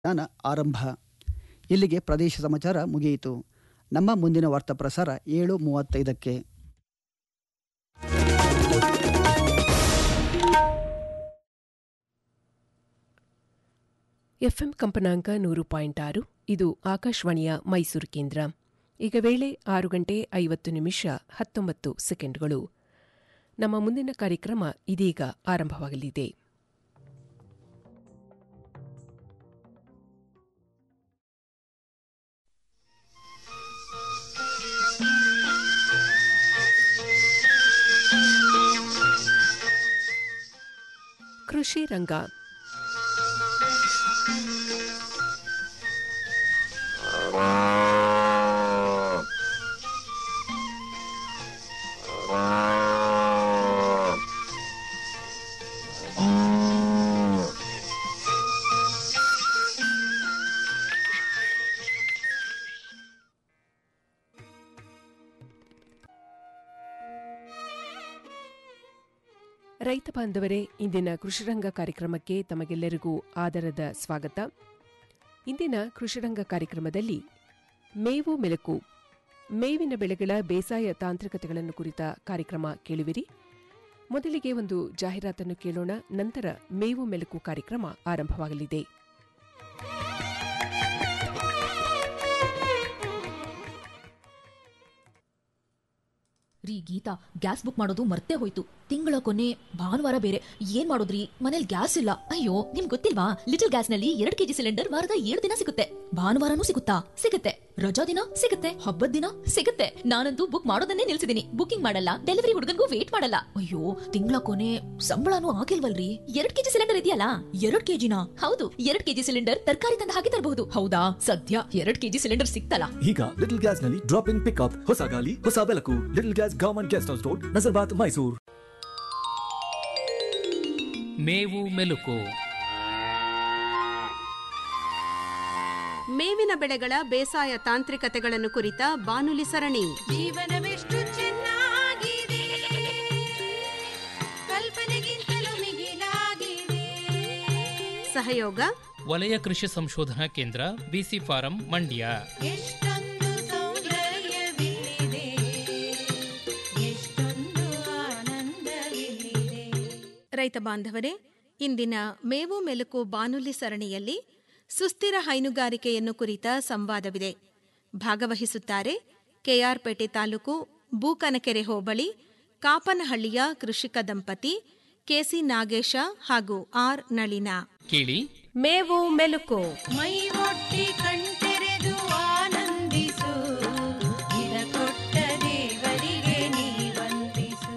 ಜ್ಞಾನ ಆರಂಭ ಇಲ್ಲಿಗೆ ಪ್ರದೇಶ ಸಮಾಚಾರ ಮುಗಿಯಿತು ನಮ್ಮ ಮುಂದಿನ ವಾರ್ತಾ ಪ್ರಸಾರ ಏಳು ಮೂವತ್ತೈದಕ್ಕೆ ಎಫ್ಎಂ ಕಂಪನಾಂಕ ನೂರು ಪಾಯಿಂಟ್ ಆರು ಇದು ಆಕಾಶವಾಣಿಯ ಮೈಸೂರು ಕೇಂದ್ರ ಈಗ ವೇಳೆ ಆರು ಗಂಟೆ ಐವತ್ತು ನಿಮಿಷ ಹತ್ತೊಂಬತ್ತು ಸೆಕೆಂಡ್ಗಳು ನಮ್ಮ ಮುಂದಿನ ಕಾರ್ಯಕ್ರಮ ಇದೀಗ ಆರಂಭವಾಗಲಿದೆ ಕೃಷಿ ರಂಗ ರೈತ ಬಾಂಧವರೇ ಇಂದಿನ ಕೃಷಿರಂಗ ಕಾರ್ಯಕ್ರಮಕ್ಕೆ ತಮಗೆಲ್ಲರಿಗೂ ಆದರದ ಸ್ವಾಗತ ಇಂದಿನ ಕೃಷಿರಂಗ ಕಾರ್ಯಕ್ರಮದಲ್ಲಿ ಮೇವು ಮೆಲುಕು ಮೇವಿನ ಬೆಳೆಗಳ ಬೇಸಾಯ ತಾಂತ್ರಿಕತೆಗಳನ್ನು ಕುರಿತ ಕಾರ್ಯಕ್ರಮ ಕೇಳುವಿರಿ ಮೊದಲಿಗೆ ಒಂದು ಜಾಹೀರಾತನ್ನು ಕೇಳೋಣ ನಂತರ ಮೇವು ಮೆಲುಕು ಕಾರ್ಯಕ್ರಮ ಆರಂಭವಾಗಲಿದೆ ರೀ ಗೀತಾ ಗ್ಯಾಸ್ ಬುಕ್ ಮಾಡೋದು ಮರ್ತೇ ಹೋಯ್ತು ತಿಂಗಳ ಕೊನೆ ಭಾನುವಾರ ಬೇರೆ ಏನ್ ಮಾಡೋದ್ರಿ ಮನೇಲಿ ಗ್ಯಾಸ್ ಇಲ್ಲ ಅಯ್ಯೋ ನಿಮ್ ಗೊತ್ತಿಲ್ವಾ ಲಿಟಲ್ ಗ್ಯಾಸ್ ನಲ್ಲಿ ಎರಡ್ ಕೆಜಿ ಸಿಲಿಂಡರ್ ವಾರದ ಏಳು ದಿನ ಸಿಗುತ್ತೆ ಭಾನುವಾರನೂ ಸಿಗುತ್ತಾ ಸಿಗುತ್ತೆ ರಜಾ ದಿನ ಸಿಗುತ್ತೆ ಹಬ್ಬದ ದಿನ ಸಿಗುತ್ತೆ ನಾನಂತೂ ಬುಕ್ ಮಾಡೋದನ್ನೇ ನಿಲ್ಸಿದೀನಿ ಬುಕಿಂಗ್ ಮಾಡಲ್ಲ ಡೆಲಿವರಿ ಹುಡುಗನ್ಗೂ ವೇಟ್ ಮಾಡಲ್ಲ ಅಯ್ಯೋ ತಿಂಗಳ ಕೊನೆ ಸಂಬಳನೂ ಆಗಿಲ್ವಲ್ರಿ ಎರಡ್ ಕೆಜಿ ಸಿಲಿಂಡರ್ ಇದೆಯಲ್ಲ ಎರಡ್ ಕೆಜಿನ ಹೌದು ಎರಡ್ ಕೆಜಿ ಸಿಲಿಂಡರ್ ತರಕಾರಿ ತಂದ ಹಾಗೆ ತರಬಹುದು ಹೌದಾ ಸದ್ಯ ಎರಡ್ ಕೆಜಿ ಸಿಲಿಂಡರ್ ಸಿಕ್ತಲ್ಲ ಈಗ ಲಿಟಲ್ ಗ್ಯಾಸ್ ನಲ್ಲಿ ಡ್ರಾಪ್ ಇನ್ ಪಿಕ್ಅಪ್ ಹೊಸ ಗಾಲಿ ಹೊಸ ಬೆಳಕು little gas government guest house road Nazarbad Mysuru ಮೇವು ಮೆಲುಕು ಮೇವಿನ ಬೆಳೆಗಳ ಬೇಸಾಯ ತಾಂತ್ರಿಕತೆಗಳನ್ನು ಕುರಿತ ಬಾನುಲಿ ಸರಣಿ ಜೀವನವೆಷ್ಟು ಚೆನ್ನಾಗಿದೆ ಕಲ್ಪನೆಗಿಂತಲೂ ಮಿಗಿಲಾಗಿದೆ ಸಹಯೋಗ ವಲಯ ಕೃಷಿ ಸಂಶೋಧನಾ ಕೇಂದ್ರ ಬಿಸಿ ಫಾರಂ ಮಂಡ್ಯ ಎಷ್ಟೊಂದು ಸೌಂದರ್ಯವಿಲ್ಲಿದೆ ಎಷ್ಟೊಂದು ಆನಂದವಿಲ್ಲಿದೆ ರೈತ ಬಾಂಧವರೇ ಇಂದಿನ ಮೇವು ಮೆಲುಕು ಬಾನುಲಿ ಸರಣಿಯಲ್ಲಿ ಸುಸ್ಥಿರ ಹೈನುಗಾರಿಕೆಯನ್ನು ಕುರಿತ ಸಂವಾದವಿದೆ ಭಾಗವಹಿಸುತ್ತಾರೆ ಕೆಆರ್ಪೇಟೆ ತಾಲೂಕು ಬೂಕನಕೆರೆ ಹೋಬಳಿ ಕಾಪನಹಳ್ಳಿಯ ಕೃಷಿಕ ದಂಪತಿ ಕೆಸಿ ನಾಗೇಶ ಹಾಗೂ ಆರ್ ನಳಿನಾ ಕೇಳಿ ಮೇವು ಮೆಲುಕು ಮೈ ಒಟ್ಟಿ ಕಣ್ತೆರೆದು ಆನಂದಿಸು ಇದ ಕೊಟ್ಟ ದೇವರಿಗೆ ನೀ ವಂದಿಸು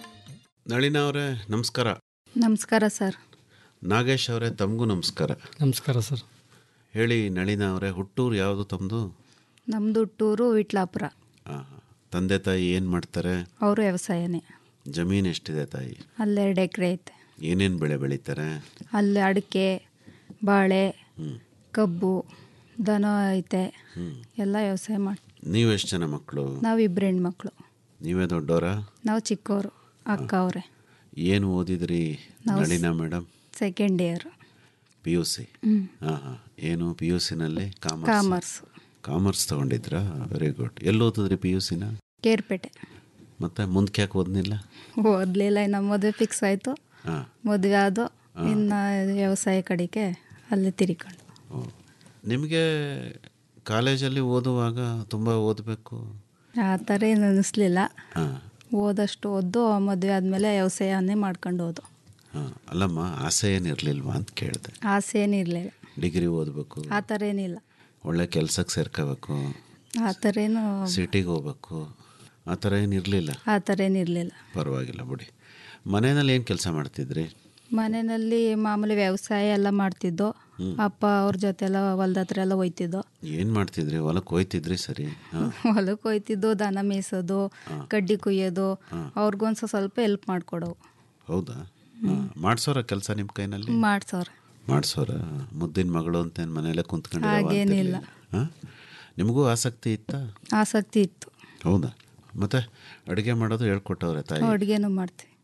ನಳಿನ ಅವರೇ ನಮಸ್ಕಾರ ನಮಸ್ಕಾರ ಸರ್ ನಾಗೇಶ್ ಅವರೇ ತಮಗೂ ನಮಸ್ಕಾರ ನಮಸ್ಕಾರ ಸರ್ ಹೇಳಿ ನಳಿನ ಅವರೇ ಹುಟ್ಟೂರು ಯಾವುದು ತಮ್ಮದು ನಮ್ಮದು ಟೂರು ವಿಟ್ಲಾಪುರ ತಂದೆ ತಾಯಿ ಏನು ಮಾಡ್ತಾರೆ ಅವರು ವ್ಯವಸಾಯನೇ ಜಮೀನು ಎಷ್ಟಿದೆ ತಾಯಿ ಅಲ್ಲೆರಡು ಎಕರೆ ಐತೆ ಏನೇನು ಬೆಳೆ ಬೆಳೀತಾರೆ ಅಲ್ಲಿ ಅಡಿಕೆ ಬಾಳೆ ಕಬ್ಬು ದನ ಐತೆ ಎಲ್ಲ ವ್ಯವಸಾಯ ಮಾಡಿ ನೀವು ಎಷ್ಟು ಜನ ಮಕ್ಕಳು ನಾವು ಇಬ್ಬರು ಹೆಣ್ಮಕ್ಳು ನೀವೇ ದೊಡ್ಡವರ ನಾವು ಚಿಕ್ಕವರು ಅಕ್ಕ ಅವರೇ ಏನು ಓದಿದ್ರಿ ನಾವು Nalina madam second year P U C ಹಾಂ ಹಾಂ ಏನು ಪಿ ಯು ಸಿನಲ್ಲಿ ಕಾಮರ್ಸ್ ಕಾಮರ್ಸ್ ಕಾಮರ್ಸ್ ತೊಗೊಂಡಿದ್ರಾ ವೆರಿ ಗುಡ್ ಎಲ್ಲಿ ಓದಿದ್ರಿ ಪಿ ಯು ಸಿನ ಕೇರ್ಪೇಟೆ ಮತ್ತೆ ಮುಂದಕ್ಕೆ ಯಾಕೆ ಓದ್ನಿಲ್ಲ ಓದಲಿಲ್ಲ ಇನ್ನು ಮದುವೆ ಫಿಕ್ಸ್ ಆಯಿತು ಹಾಂ ಮದುವೆ ಆದು ಇನ್ನು ವ್ಯವಸಾಯ ಕಡೆಗೆ ಅಲ್ಲಿ ತಿರ್ಕೊಂಡು ಓ ನಿಮಗೆ ಕಾಲೇಜಲ್ಲಿ ಓದುವಾಗ ತುಂಬ ಓದಬೇಕು ಆ ಥರ ಏನು ಅನ್ನಿಸ್ಲಿಲ್ಲ ಹಾಂ ಓದಷ್ಟು ಓದ್ದು ಮದುವೆ ಆದಮೇಲೆ ವ್ಯವಸಾಯನೇ ಮಾಡ್ಕೊಂಡು ಹೋದು ಹಾಂ ಅಲ್ಲಮ್ಮ ಆಸೆ ಏನಿರಲಿಲ್ವಾ ಅಂತ ಕೇಳಿದೆ ಆಸೆ ಏನಿರಲಿಲ್ಲ ಡಿಗ್ರಿ ಓದಬೇಕು ಆ ಥರ ಏನಿಲ್ಲ ಒಳ್ಳೆ ಕೆಲ್ಸಕ್ಕೆ ಸೇರ್ಕೋಬೇಕು ಆ ಥರ ಏನು ಸಿಟಿಗೆ ಹೋಗ್ಬೇಕು ಆ ಥರ ಏನಿರಲಿಲ್ಲ ಆ ಥರ ಏನಿರಲಿಲ್ಲ ಪರವಾಗಿಲ್ಲ ಬಿಡಿ ಮನೆಯಲ್ಲಿ ಏನು ಕೆಲಸ ಮಾಡ್ತಿದ್ರಿ ಮನೆಯಲ್ಲಿ ಮಾಮೂಲಿ ವ್ಯವಸಾಯ ಎಲ್ಲ ಮಾಡ್ತಿದ್ದೋ ಅಪ್ಪ ಅವ್ರ ಜೊತೆ ಎಲ್ಲ ಹೊಲ್ದ ಹತ್ರ ಎಲ್ಲ ಹೋಯ್ತಿದ್ದೋ ಏನು ಮಾಡ್ತಿದ್ರಿ ಹೊಲಕ್ಕೆ ಹೋಯ್ತಿದ್ರಿ ಸರಿ ಹಾಂ ಹೊಲಕ್ಕೆ ಹೋಯ್ತಿದ್ದೋ ದನ ಮೇಯ್ಸೋದು ಕಡ್ಡಿ ಕುಯ್ಯೋದು ಅವ್ರಿಗೊಂದು ಸ್ವಲ್ಪ ಹೆಲ್ಪ್ ಮಾಡಿಕೊಡವು ಹೌದಾ ಹಾಂ ಮಾಡಿಸೋರ ಕೆಲಸ ನಿಮ್ಮ ಕೈನಲ್ಲಿ ಮಾಡ್ಸೋರು ಮಾಡಿಸೋರ ಮುದ್ದಿನ ಮಗಳು ಅಂತ ಮನೆಯಲ್ಲೇ ಹಾಗೇನಿಲ್ಲ. ಕುಂತ್ಕೊಂಡಿಲ್ಲ ಹಾಂ ನಿಮಗೂ ಆಸಕ್ತಿ ಇತ್ತಾ ಆಸಕ್ತಿ ಇತ್ತು ಹೌದಾ ಮತ್ತೆ ಅಡುಗೆ ಮಾಡೋದು ಹೇಳ್ಕೊಟ್ಟವ್ರೆ ತಾಯಿ ಅಡುಗೆನೂ ಮಾಡ್ತೀವಿ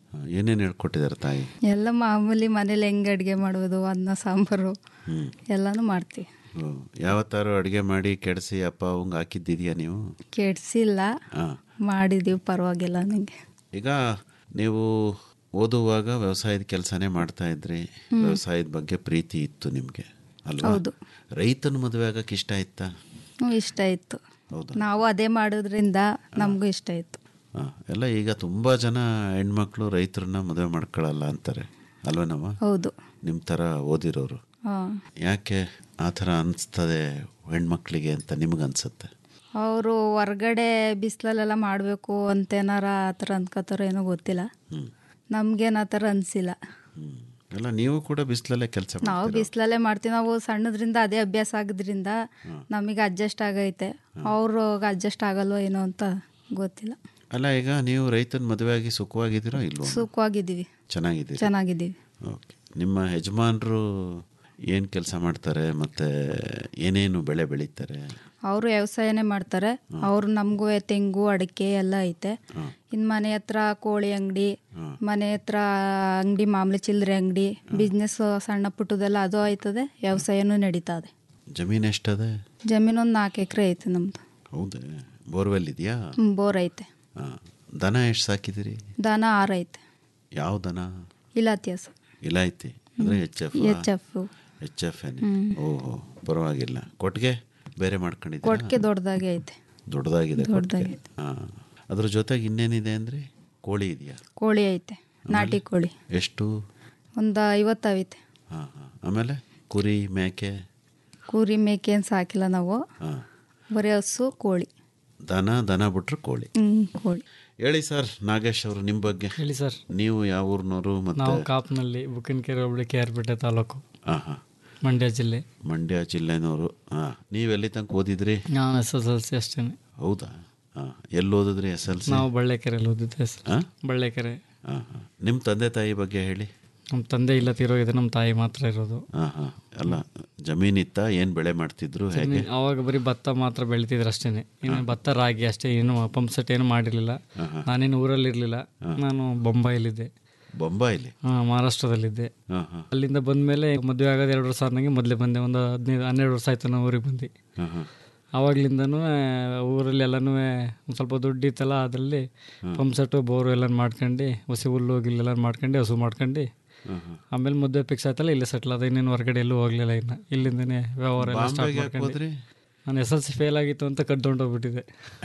ಏನೇನು ಹೇಳ್ಕೊಟ್ಟಿದ್ದಾರೆ ತಾಯಿ ಎಲ್ಲ ಮಾಮೂಲಿ ಮನೇಲಿ ಹೆಂಗೆ ಅಡುಗೆ ಮಾಡೋದು ಅನ್ನ ಸಾಂಬಾರು ಹ್ಞೂ ಎಲ್ಲನೂ ಮಾಡ್ತೀವಿ ಯಾವತ್ತಾರು ಅಡುಗೆ ಮಾಡಿ ಕೆಡಿಸಿ ಅಪ್ಪ ಅವಂಗೆ ಹಾಕಿದ್ದಿದೆಯಾ ನೀವು ಕೆಡ್ಸಿಲ್ಲ ಹಾಂ ಮಾಡಿದ್ದೀವಿ ಪರವಾಗಿಲ್ಲ ನನಗೆ ಈಗ ನೀವು ಓದುವಾಗ ವ್ಯವಸಾಯದ ಕೆಲಸನೇ ಮಾಡ್ತಾ ಇದ್ರಿ ವ್ಯವಸಾಯದ ಬಗ್ಗೆ ಪ್ರೀತಿ ಇತ್ತು ನಿಮಗೆ ಅಲ್ವಾ ಹೌದು. ರೈತನ ಮದುವೆ ಆಗಕ್ಕೆ ಇಷ್ಟ ಇತ್ತಾ ಹ್ಞೂ ಇಷ್ಟ ಇತ್ತು ಹೌದಾ ನಾವು ಅದೇ ಮಾಡೋದ್ರಿಂದ ನಮಗೂ ಇಷ್ಟ ಇತ್ತು ಹಾಂ ಎಲ್ಲ ಈಗ ತುಂಬ ಜನ ಹೆಣ್ಮಕ್ಳು ರೈತರನ್ನ ಮದುವೆ ಮಾಡ್ಕೊಳ್ಳಲ್ಲ ಅಂತಾರೆ ಅಲ್ವೇನಮ್ಮ ಹೌದು ನಿಮ್ಮ ಥರ ಓದಿರೋರು ಹಾಂ ಯಾಕೆ ಆ ಥರ ಅನಿಸ್ತದೆ ಹೆಣ್ಮಕ್ಳಿಗೆ ಅಂತ ನಿಮ್ಗೆ ಅನ್ಸುತ್ತೆ ಅವರು ಹೊರ್ಗಡೆ ಬಿಸಿಲಲ್ಲೆಲ್ಲ ಮಾಡಬೇಕು ಅಂತೇನಾರ ಆ ಥರ ಅಂದ್ಕೋತಾರೋ ಏನೋ ಗೊತ್ತಿಲ್ಲ ಹ್ಞೂ ನಮ್ಗೇನು ಆ ಥರ ಅನಿಸಿಲ್ಲ ಹ್ಞೂ ಎಲ್ಲ ನೀವು ಕೂಡ ಬಿಸಿಲಲ್ಲೇ ಕೆಲಸ ನಾವು ಬಿಸಿಲಲ್ಲೇ ಮಾಡ್ತೀವಿ ನಾವು ಸಣ್ಣದ್ರಿಂದ ಅದೇ ಅಭ್ಯಾಸ ಆಗೋದ್ರಿಂದ ನಮಗೆ ಅಡ್ಜಸ್ಟ್ ಆಗೈತೆ ಅವರು ಅಡ್ಜಸ್ಟ್ ಆಗಲ್ವೋ ಏನೋ ಅಂತ ಗೊತ್ತಿಲ್ಲ ಅಲ್ಲ ಈಗ ನೀವು ರೈತನ ಮದುವೆ ಆಗಿ ಸುಖವಾಗಿದ್ದೀರೋ ಇಲ್ವೋ ಸುಖವಾಗಿದ್ದೀವಿ ಚೆನ್ನಾಗಿದ್ದೀರಿ ಚೆನ್ನಾಗಿದ್ದೀವಿ ಓಕೆ ನಿಮ್ಮ ಯಜಮಾನರು ಏನು ಕೆಲಸ ಮಾಡ್ತಾರೆ ಮತ್ತು ಏನೇನು ಬೆಳೆ ಬೆಳೀತಾರೆ ಅವರು ವ್ಯವಸಾಯನೇ ಮಾಡ್ತಾರೆ ಅವರು ನಮಗೂ ತೆಂಗು ಅಡಿಕೆ ಎಲ್ಲ ಐತೆ ಇನ್ನು ಮನೆ ಹತ್ರ ಕೋಳಿ ಅಂಗಡಿ ಮನೆ ಹತ್ರ ಅಂಗಡಿ ಮಾಮೂಲಿ ಚಿಲ್ಲರೆ ಅಂಗಡಿ ಬಿಸ್ನೆಸ್ ಸಣ್ಣ ಪುಟ್ಟದೆಲ್ಲ ಅದು ಆಯ್ತದೆ ವ್ಯವಸಾಯನೂ ನಡೀತಾ ಇದೆ ಜಮೀನು ಎಷ್ಟದೆ ಜಮೀನು ಒಂದು ನಾಲ್ಕು ಎಕರೆ ಐತೆ ನಮ್ಮದು ಹೌದೇ ಬೋರ್ವೆಲ್ ಇದೆಯಾ ಬೋರ್ ಐತೆ ಹಾಂ ದನ ಎಷ್ಟು ಸಾಕಿದ್ದೀರಿ ದನ ಆರು ಐತೆ ಯಾವ ದನ ಇಲಾತಿಯಾಸ ಇಲಾಯ್ತಿ ಅಂದರೆ H F H F H F ಏನಿ ಓಹೋ ಪರವಾಗಿಲ್ಲ ಕೊಟ್ಟಿಗೆ ಬೇರೆ ಮಾಡ್ಕೊಂಡಿದ್ದೀರಾ ಕೊಟ್ಟಿಗೆ ದೊಡ್ಡದಾಗೆ ಐತೆ ದೊಡ್ಡದಾಗಿದೆ ಕೊಟ್ಟಿಗೆ ದೊಡ್ಡದಾಗಿದೆ. ಹಾಂ ಅದ್ರ ಜೊತೆಗೆ ಇನ್ನೇನಿದೆ ಅಂದರೆ ಕೋಳಿ ಇದೆಯಾ ಕೋಳಿ ಐತೆ ನಾಟಿ ಕೋಳಿ ಎಷ್ಟು ಒಂದು ಐವತ್ತು ಐತೆ ಹಾಂ ಹಾಂ ಆಮೇಲೆ ಕುರಿ ಮೇಕೆ ಕುರಿ ಮೇಕೆ ಏನು ಸಾಕಿಲ್ಲ ನಾವು ಹಾಂ ಬರೀ ಹಸು ಕೋಳಿ ದನ ದನ ಬಿಟ್ರೆ ಕೋಳಿ ಹ್ಞೂ ಕೋಳಿ ಹೇಳಿ ಸರ್ ನಾಗೇಶ್ ಅವರು ನಿಮ್ಮ ಬಗ್ಗೆ ಹೇಳಿ ಸರ್ ನೀವು ಯಾವ ಊರಿನವರು ಮತ್ತು ನಾವು ಕಾಪ್ನಲ್ಲಿ ಬುಕ್ಕಿನಕೆರೆ ಹೋಬಳಿ ಕೆ ಆರ್ ಪೇಟೆ ತಾಲೂಕು ಹಾಂ ಹಾಂ ಮಂಡ್ಯ ಜಿಲ್ಲೆ ಮಂಡ್ಯ ಜಿಲ್ಲೆನವರು ಹಾಂ ನೀವೆಲ್ಲಿ ತನಕ ಓದಿದ್ರಿ ನಾನು ಎಸ್ ಎಸ್ ಎಲ್ ಸಿ ಅಷ್ಟೇ ಹೌದಾ ಹಾಂ ಎಲ್ಲಿ ಓದಿದ್ರಿ ಎಸ್ ಎಲ್ ಸಿ ನಾವು ಬಳ್ಳೆಕೆರೆಯಲ್ಲಿ ಓದಿದ್ದೆ ಸರ್ ಹಾಂ ಬಳ್ಳೆಕೆರೆ ಹಾಂ ಹಾಂ ನಿಮ್ಮ ತಂದೆ ತಾಯಿ ಬಗ್ಗೆ ಹೇಳಿ ನಮ್ಮ ತಂದೆ ಇಲ್ಲ ತೀರೋಗಿದೆ ನಮ್ಮ ತಾಯಿ ಮಾತ್ರ ಇರೋದು ಹಾಂ ಹಾಂ ಅಲ್ಲ ಜಮೀನಿತ್ತ ಏನು ಬೆಳೆ ಮಾಡ್ತಿದ್ರು ಹೇಗೆ ಅವಾಗ ಬರೀ ಭತ್ತ ಮಾತ್ರ ಬೆಳಿತಿದ್ರು ಅಷ್ಟೇ ಇನ್ನು ಭತ್ತ ರಾಗಿ ಅಷ್ಟೇ ಏನು ಪಂಪ್ ಸೆಟ್ ಏನು ಮಾಡಿರಲಿಲ್ಲ ನಾನೇನು ಊರಲ್ಲಿ ಇರಲಿಲ್ಲ ನಾನು ಬೊಂಬಾಯಿಲಿದ್ದೆ ಬೊಂಬಾಯಿಲಿ ಹಾಂ ಮಹಾರಾಷ್ಟ್ರದಲ್ಲಿದ್ದೆ ಹಾಂ ಹಾಂ ಅಲ್ಲಿಂದ ಬಂದಮೇಲೆ ಮದುವೆ ಆಗೋದು ಎರಡು ವರ್ಷ ಆದಂಗೆ ಮೊದಲೇ ಬಂದೆ ಒಂದು ಹದಿನೈದು ಹನ್ನೆರಡು ವರ್ಷ ಆಯ್ತು ನಾವು ಊರಿಗೆ ಬಂದು ಹಾಂ ಹಾಂ ಆವಾಗ್ಲಿಂದನೂ ಊರಲ್ಲಿ ಎಲ್ಲನೂ ಒಂದು ಸ್ವಲ್ಪ ದುಡ್ಡು ಇತ್ತಲ್ಲ ಅದರಲ್ಲಿ ಪಂಪ್ ಸೆಟ್ಟು ಬೋರು ಎಲ್ಲ ಮಾಡ್ಕೊಂಡು ಹಸಿ ಹುಲ್ಲು ಗಿಲ್ಲೆಲ್ಲ ಮಾಡ್ಕೊಂಡು ಹಸು ಮಾಡ್ಕೊಂಡು ಆಮೇಲೆ ಮದುವೆ ಫಿಕ್ಸ್ ಆಯ್ತಲ್ಲ ಇಲ್ಲೇ ಸೆಟ್ಲ್ ಅದ ಇನ್ನೇನು ಹೊರಗಡೆ ಎಲ್ಲೂ ಹೋಗ್ಲಿಲ್ಲ ಇನ್ನು ಇಲ್ಲಿಂದನೇ ವ್ಯವಹಾರ ಎಲ್ಲ ಸ್ಟಾರ್ಟ್ ಬಾಂಬೆಗೆ ಯಾಕೆ ಮಾಡ್ಕೊಂಡು ಹೋದ್ರಿ ನಾನು ಎಸ್ ಎಲ್ ಸಿ ಫೇಲ್ ಆಗಿತ್ತು ಅಂತ ಕದ್ದೊಂಡು ಹೋಗ್ಬಿಟ್ಟಿದ್ದೆ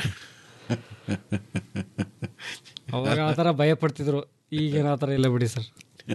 ಅವಾಗ ಆ ಥರ ಭಯ ಪಡ್ತಿದ್ರು ಈಗೇನು ಆ ಥರ ಇಲ್ಲ ಬಿಡಿ ಸರ್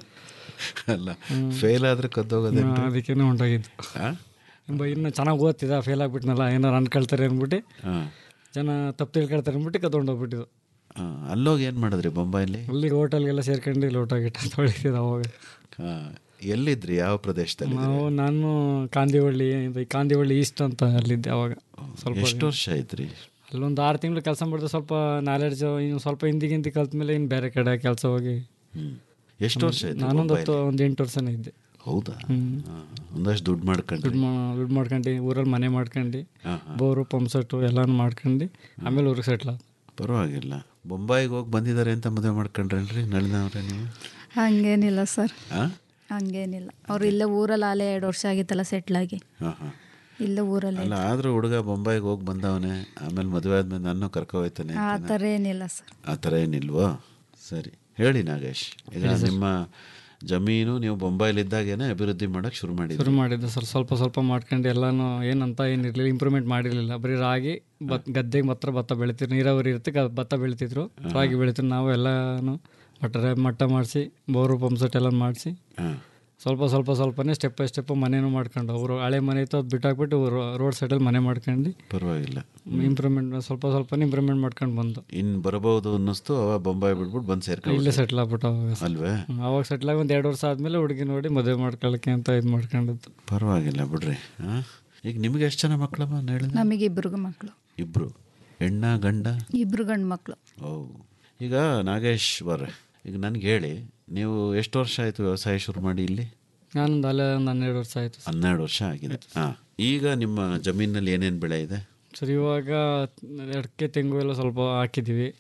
ಅಲ್ಲ ಫೇಲ್ ಆದ್ರೆ ಕದ್ದೋಗೋದೇ ಅದಕ್ಕೇನೆ ಹೊಂಟೋಗಿದ್ದು ಹಾಂ ಎಂಬ ಇನ್ನು ಚೆನ್ನಾಗಿ ಓದ್ತಿದ್ದ ಫೇಲ್ ಆಗ್ಬಿಟ್ನಲ್ಲ ಏನಾರು ಅನ್ಕೊಳ್ತಾರೆ ಅಂದ್ಬಿಟ್ಟು ಹಾಂ ಜನ ತಪ್ಪು ತಿಳ್ಕೊಳ್ತಾರೆ ಅಂದ್ಬಿಟ್ಟು ಕತ್ಕೊಂಡು ಹೋಗ್ಬಿಟ್ಟಿದ್ದು ಹಾಂ ಅಲ್ಲೋಗಿ ಏನು ಮಾಡಿದ್ರಿ ಬೊಂಬಾಯಿಲಿ ಅಲ್ಲಿ ಹೋಟೆಲ್ಗೆಲ್ಲ ಸೇರ್ಕೊಂಡು ಲೋಟ ಗಿಟ ತೊಳಿತಿದ್ದ ಅವಾಗ ಹಾಂ ಎಲ್ಲಿದ್ರಿ ಯಾವ ಪ್ರದೇಶದಲ್ಲಿ ನಾವು ನಾನು ಕಾಂದಿವಳ್ಳಿ ಇದು ಕಾಂದಿವಳ್ಳಿ ಈಸ್ಟ್ ಅಂತ ಅಲ್ಲಿದ್ದೆ ಅವಾಗ ಸ್ವಲ್ಪ ಎಷ್ಟು ವರ್ಷ ಐತ್ರಿ ಅಲ್ಲೊಂದು ಆರು ತಿಂಗಳು ಕೆಲಸ ಮಾಡಿದ್ರೆ ಸ್ವಲ್ಪ ನಾಲೆಡ್ಜ್ ಇನ್ನು ಸ್ವಲ್ಪ ಹಿಂದಿ ಗಿಂದಿ ಕಲ್ತ ಮೇಲೆ ಇನ್ನು ಬೇರೆ ಕಡೆ ಕೆಲಸ ಹೋಗಿ ಹ್ಞೂ ಎಷ್ಟು ವರ್ಷ ಆಯ್ತು ನಾನೊಂದು ಹತ್ತು ಒಂದು ಎಂಟು ವರ್ಷನೇ ಇದ್ದೆ ಹೌದಾ ಹಾಂ. ಒಂದಷ್ಟು ದುಡ್ಡು ಮಾಡ್ಕೊಂಡ್ರಿ ದುಡ್ಡು ಮಾ ದುಡ್ಡು ಮಾಡ್ಕೊಂಡು ಊರಲ್ಲಿ ಮನೆ ಮಾಡ್ಕೊಂಡು ಹಾಂ ಹಾಂ ಬೋರು ಪಂಪ್ ಸೆಟ್ಟು ಎಲ್ಲನೂ ಮಾಡ್ಕೊಂಡು ಆಮೇಲೆ ಊರಿಗೆ ಸೆಟ್ಲ್ ಆದ ಪರವಾಗಿಲ್ಲ ಬೊಂಬಾಯಿಗೆ ಹೋಗಿ ಬಂದಿದ್ದಾರೆ ಅಂತ ಮದುವೆ ಮಾಡ್ಕೊಂಡ್ರೇನ್ರಿ ನಳಿನವ್ರೆ ನೀವು ಹಂಗೇನಿಲ್ಲ ಸರ್ ಹಾಂ ಹಂಗೇನಿಲ್ಲ ಅವ್ರು ಇಲ್ಲೇ ಊರಲ್ಲಿ ಆಲೇ ಎರಡು ವರ್ಷ ಆಗಿತ್ತಲ್ಲ ಸೆಟ್ಲಾಗಿ ಹಾಂ ಹಾಂ ಇಲ್ಲೇ ಊರಲ್ಲಿ ಅಲ್ಲ ಆದ್ರೂ ಹುಡುಗ ಬೊಂಬಾಯಿಗೆ ಹೋಗಿ ಬಂದವನೇ ಆಮೇಲೆ ಮದುವೆ ಆದ್ಮೇಲೆ ನನ್ನ ಕರ್ಕೊ ಹೋಯ್ತಾನೆ ಆ ಥರ ಏನಿಲ್ಲ ಸರ್ ಆ ಥರ ಏನಿಲ್ವೋ ಸರಿ ಹೇಳಿ ನಾಗೇಶ್ ಈಗ ನಿಮ್ಮ ಜಮೀನು ನೀವು ಬೊಂಬಾಯಿಲಿದ್ದಾಗೇನೆ ಅಭಿವೃದ್ಧಿ ಮಾಡಕ್ಕೆ ಶುರು ಮಾಡಿದ್ರಿ ಶುರು ಮಾಡಿದ್ದೆ ಸರ್ ಸ್ವಲ್ಪ ಸ್ವಲ್ಪ ಮಾಡ್ಕೊಂಡು ಎಲ್ಲಾನು ಏನಂತ ಏನಿರಲಿಲ್ಲ ಇಂಪ್ರೂವ್ಮೆಂಟ್ ಮಾಡಿರಲಿಲ್ಲ ಬರೀ ರಾಗಿ ಭತ್ ಗದ್ದೆಗೆ ಮಾತ್ರ ಭತ್ತ ಬೆಳಿತಿದ್ರು ನೀರಾವರಿ ಇರುತ್ತೆ ಗ- ಭತ್ತ ಬೆಳಿತಿದ್ರು ರಾಗಿ ಬೆಳಿತಿದ್ರು ನಾವು ಎಲ್ಲಾನು ಮಟ್ಟ ಮಟ್ಟ ಮಾಡಿಸಿ ಬೋರು ಪಂಪ್ ಸೆಟ್ ಎಲ್ಲ ಮಾಡಿಸಿ ಹಾಂ ಸ್ವಲ್ಪ ಸ್ವಲ್ಪ ಸ್ವಲ್ಪನೇ ಸ್ಟೆಪ್ ಬೈ ಸ್ಟೆಪ್ ಮನೇನು ಮಾಡ್ಕೊಂಡು ಅವರು ಹಳೆ ಮನೆ ಇತ್ತು ಅದು ಬಿಟ್ಟಾಕ್ಬಿಟ್ಟು ರೋಡ್ ಸೈಡಲ್ಲಿ ಮನೆ ಮಾಡ್ಕೊಂಡು ಪರವಾಗಿಲ್ಲ ಇಂಪ್ರೂವ್ಮೆಂಟ್ ಸ್ವಲ್ಪ ಸ್ವಲ್ಪನೇ ಇಂಪ್ರೂವ್ಮೆಂಟ್ ಮಾಡ್ಕೊಂಡು ಬಂದು ಇನ್ನು ಬರಬಹುದು ಅನ್ನಿಸ್ತು ಅವ ಬೊಂಬಾಯಿ ಬಿಟ್ಬಿಟ್ಟು ಬಂದು ಸೇರ್ಕೊಂಡು ಇಲ್ಲೇ ಸೆಟ್ಲ್ ಆಗ್ಬಿಟ್ಟು ಅವಾಗ ಸರ್. ಅಲ್ವೇ ಹ್ಮ್, ಅವಾಗ ಸೆಟ್ಲ್ ಆಗಿ ಒಂದು ಎರಡು ವರ್ಷ ಆದಮೇಲೆ ಹುಡುಗಿ ನೋಡಿ ಮದುವೆ ಮಾಡ್ಕೊಳ್ಳೋಕ್ಕೆ ಅಂತ ಇದು ಮಾಡ್ಕೊಂಡಿದ್ದು ಪರವಾಗಿಲ್ಲ ಬಿಡ್ರಿ ಹಾಂ ಈಗ ನಿಮ್ಗೆ ಎಷ್ಟು ಜನ ಮಕ್ಕಳಮ್ಮ ಹೇಳಿದ್ರೆ ನಮಗೆ ಇಬ್ರಿಗೂ ಮಕ್ಕಳು ಇಬ್ಬರು ಹೆಣ್ಣ ಗಂಡ ಇಬ್ರು ಗಂಡು ಮಕ್ಕಳು ಓ ಈಗ ನಾಗೇಶ್ ಬರ್ರೆ ಈಗ ನನಗೆ ಹೇಳಿ ನೀವು ಎಷ್ಟು ವರ್ಷ ಆಯಿತು ವ್ಯವಸಾಯ ಶುರು ಮಾಡಿ ಇಲ್ಲಿ ನಾನೊಂದು ಅಲ್ಲೇ ಒಂದು ಹನ್ನೆರಡು ವರ್ಷ ಆಯಿತು ಹನ್ನೆರಡು ವರ್ಷ ಆಗಿದೆ ಹಾಂ ಈಗ ನಿಮ್ಮ ಜಮೀನಲ್ಲಿ ಏನೇನು ಬೆಳೆ ಇದೆ ಸರ್ ಇವಾಗ ಅಡಿಕೆ ತೆಂಗು ಎಲ್ಲ ಸ್ವಲ್ಪ ಹಾಕಿದ್ದೀವಿ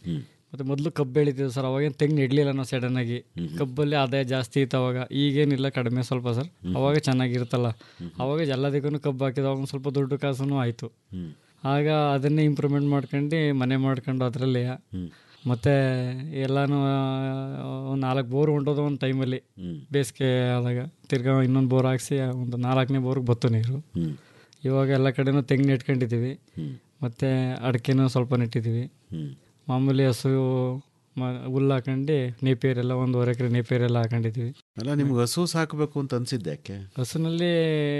ಮತ್ತು ಮೊದಲು ಕಬ್ಬು ಬೆಳಿತಿದ್ವಿ ಸರ್ ಅವಾಗೇನು ತೆಂಗು ನೆಡಲಿಲ್ಲ ನಾವು ಸಡನ್ನಾಗಿ ಕಬ್ಬಲ್ಲಿ ಆದಾಯ ಜಾಸ್ತಿ ಇತ್ತು ಅವಾಗ ಈಗೇನಿಲ್ಲ ಕಡಿಮೆ ಸ್ವಲ್ಪ ಸರ್ ಅವಾಗ ಚೆನ್ನಾಗಿರುತ್ತಲ್ಲ ಅವಾಗ ಎಲ್ಲದಕ್ಕೂ ಕಬ್ಬು ಹಾಕಿದಾಗ ಒಂದು ಸ್ವಲ್ಪ ದುಡ್ಡು ಕಾಸು ಆಯಿತು ಆಗ ಅದನ್ನೇ ಇಂಪ್ರೂವ್ಮೆಂಟ್ ಮಾಡ್ಕೊಂಡು ಮನೆ ಮಾಡ್ಕೊಂಡು ಅದರಲ್ಲಿ ಮತ್ತು ಎಲ್ಲನೂ ಒಂದು ನಾಲ್ಕು ಬೋರ್ ಹೊಂಟೋದು ಒಂದು ಟೈಮಲ್ಲಿ ಬೇಸಿಗೆ ಆದಾಗ ತಿರ್ಗಾ ಇನ್ನೊಂದು ಬೋರ್ ಹಾಕ್ಸಿ ಒಂದು ನಾಲ್ಕನೇ ಬೋರ್ಗೆ ಬತ್ತು ನೀರು ಇವಾಗ ಎಲ್ಲ ಕಡೆನೂ ತೆಂಗು ನೆಟ್ಕೊಂಡಿದ್ದೀವಿ ಮತ್ತು ಅಡಿಕೆನೂ ಸ್ವಲ್ಪ ನೆಟ್ಟಿದ್ದೀವಿ ಮಾಮೂಲಿ ಹಸು ಮ ಹುಲ್ಲು ಹಾಕೊಂಡು ನೇಪಿಯರ್ ಎಲ್ಲ ಒಂದೂವರೆ ಎಕರೆ ನೇಪಿಯರ್ ಎಲ್ಲ ಹಾಕೊಂಡಿದ್ದೀವಿ ಅಲ್ಲ ನಿಮ್ಗೆ ಹಸು ಸಾಕಬೇಕು ಅಂತ ಅನ್ಸಿದ್ದೆ ಯಾಕೆ ಹಸುನಲ್ಲಿ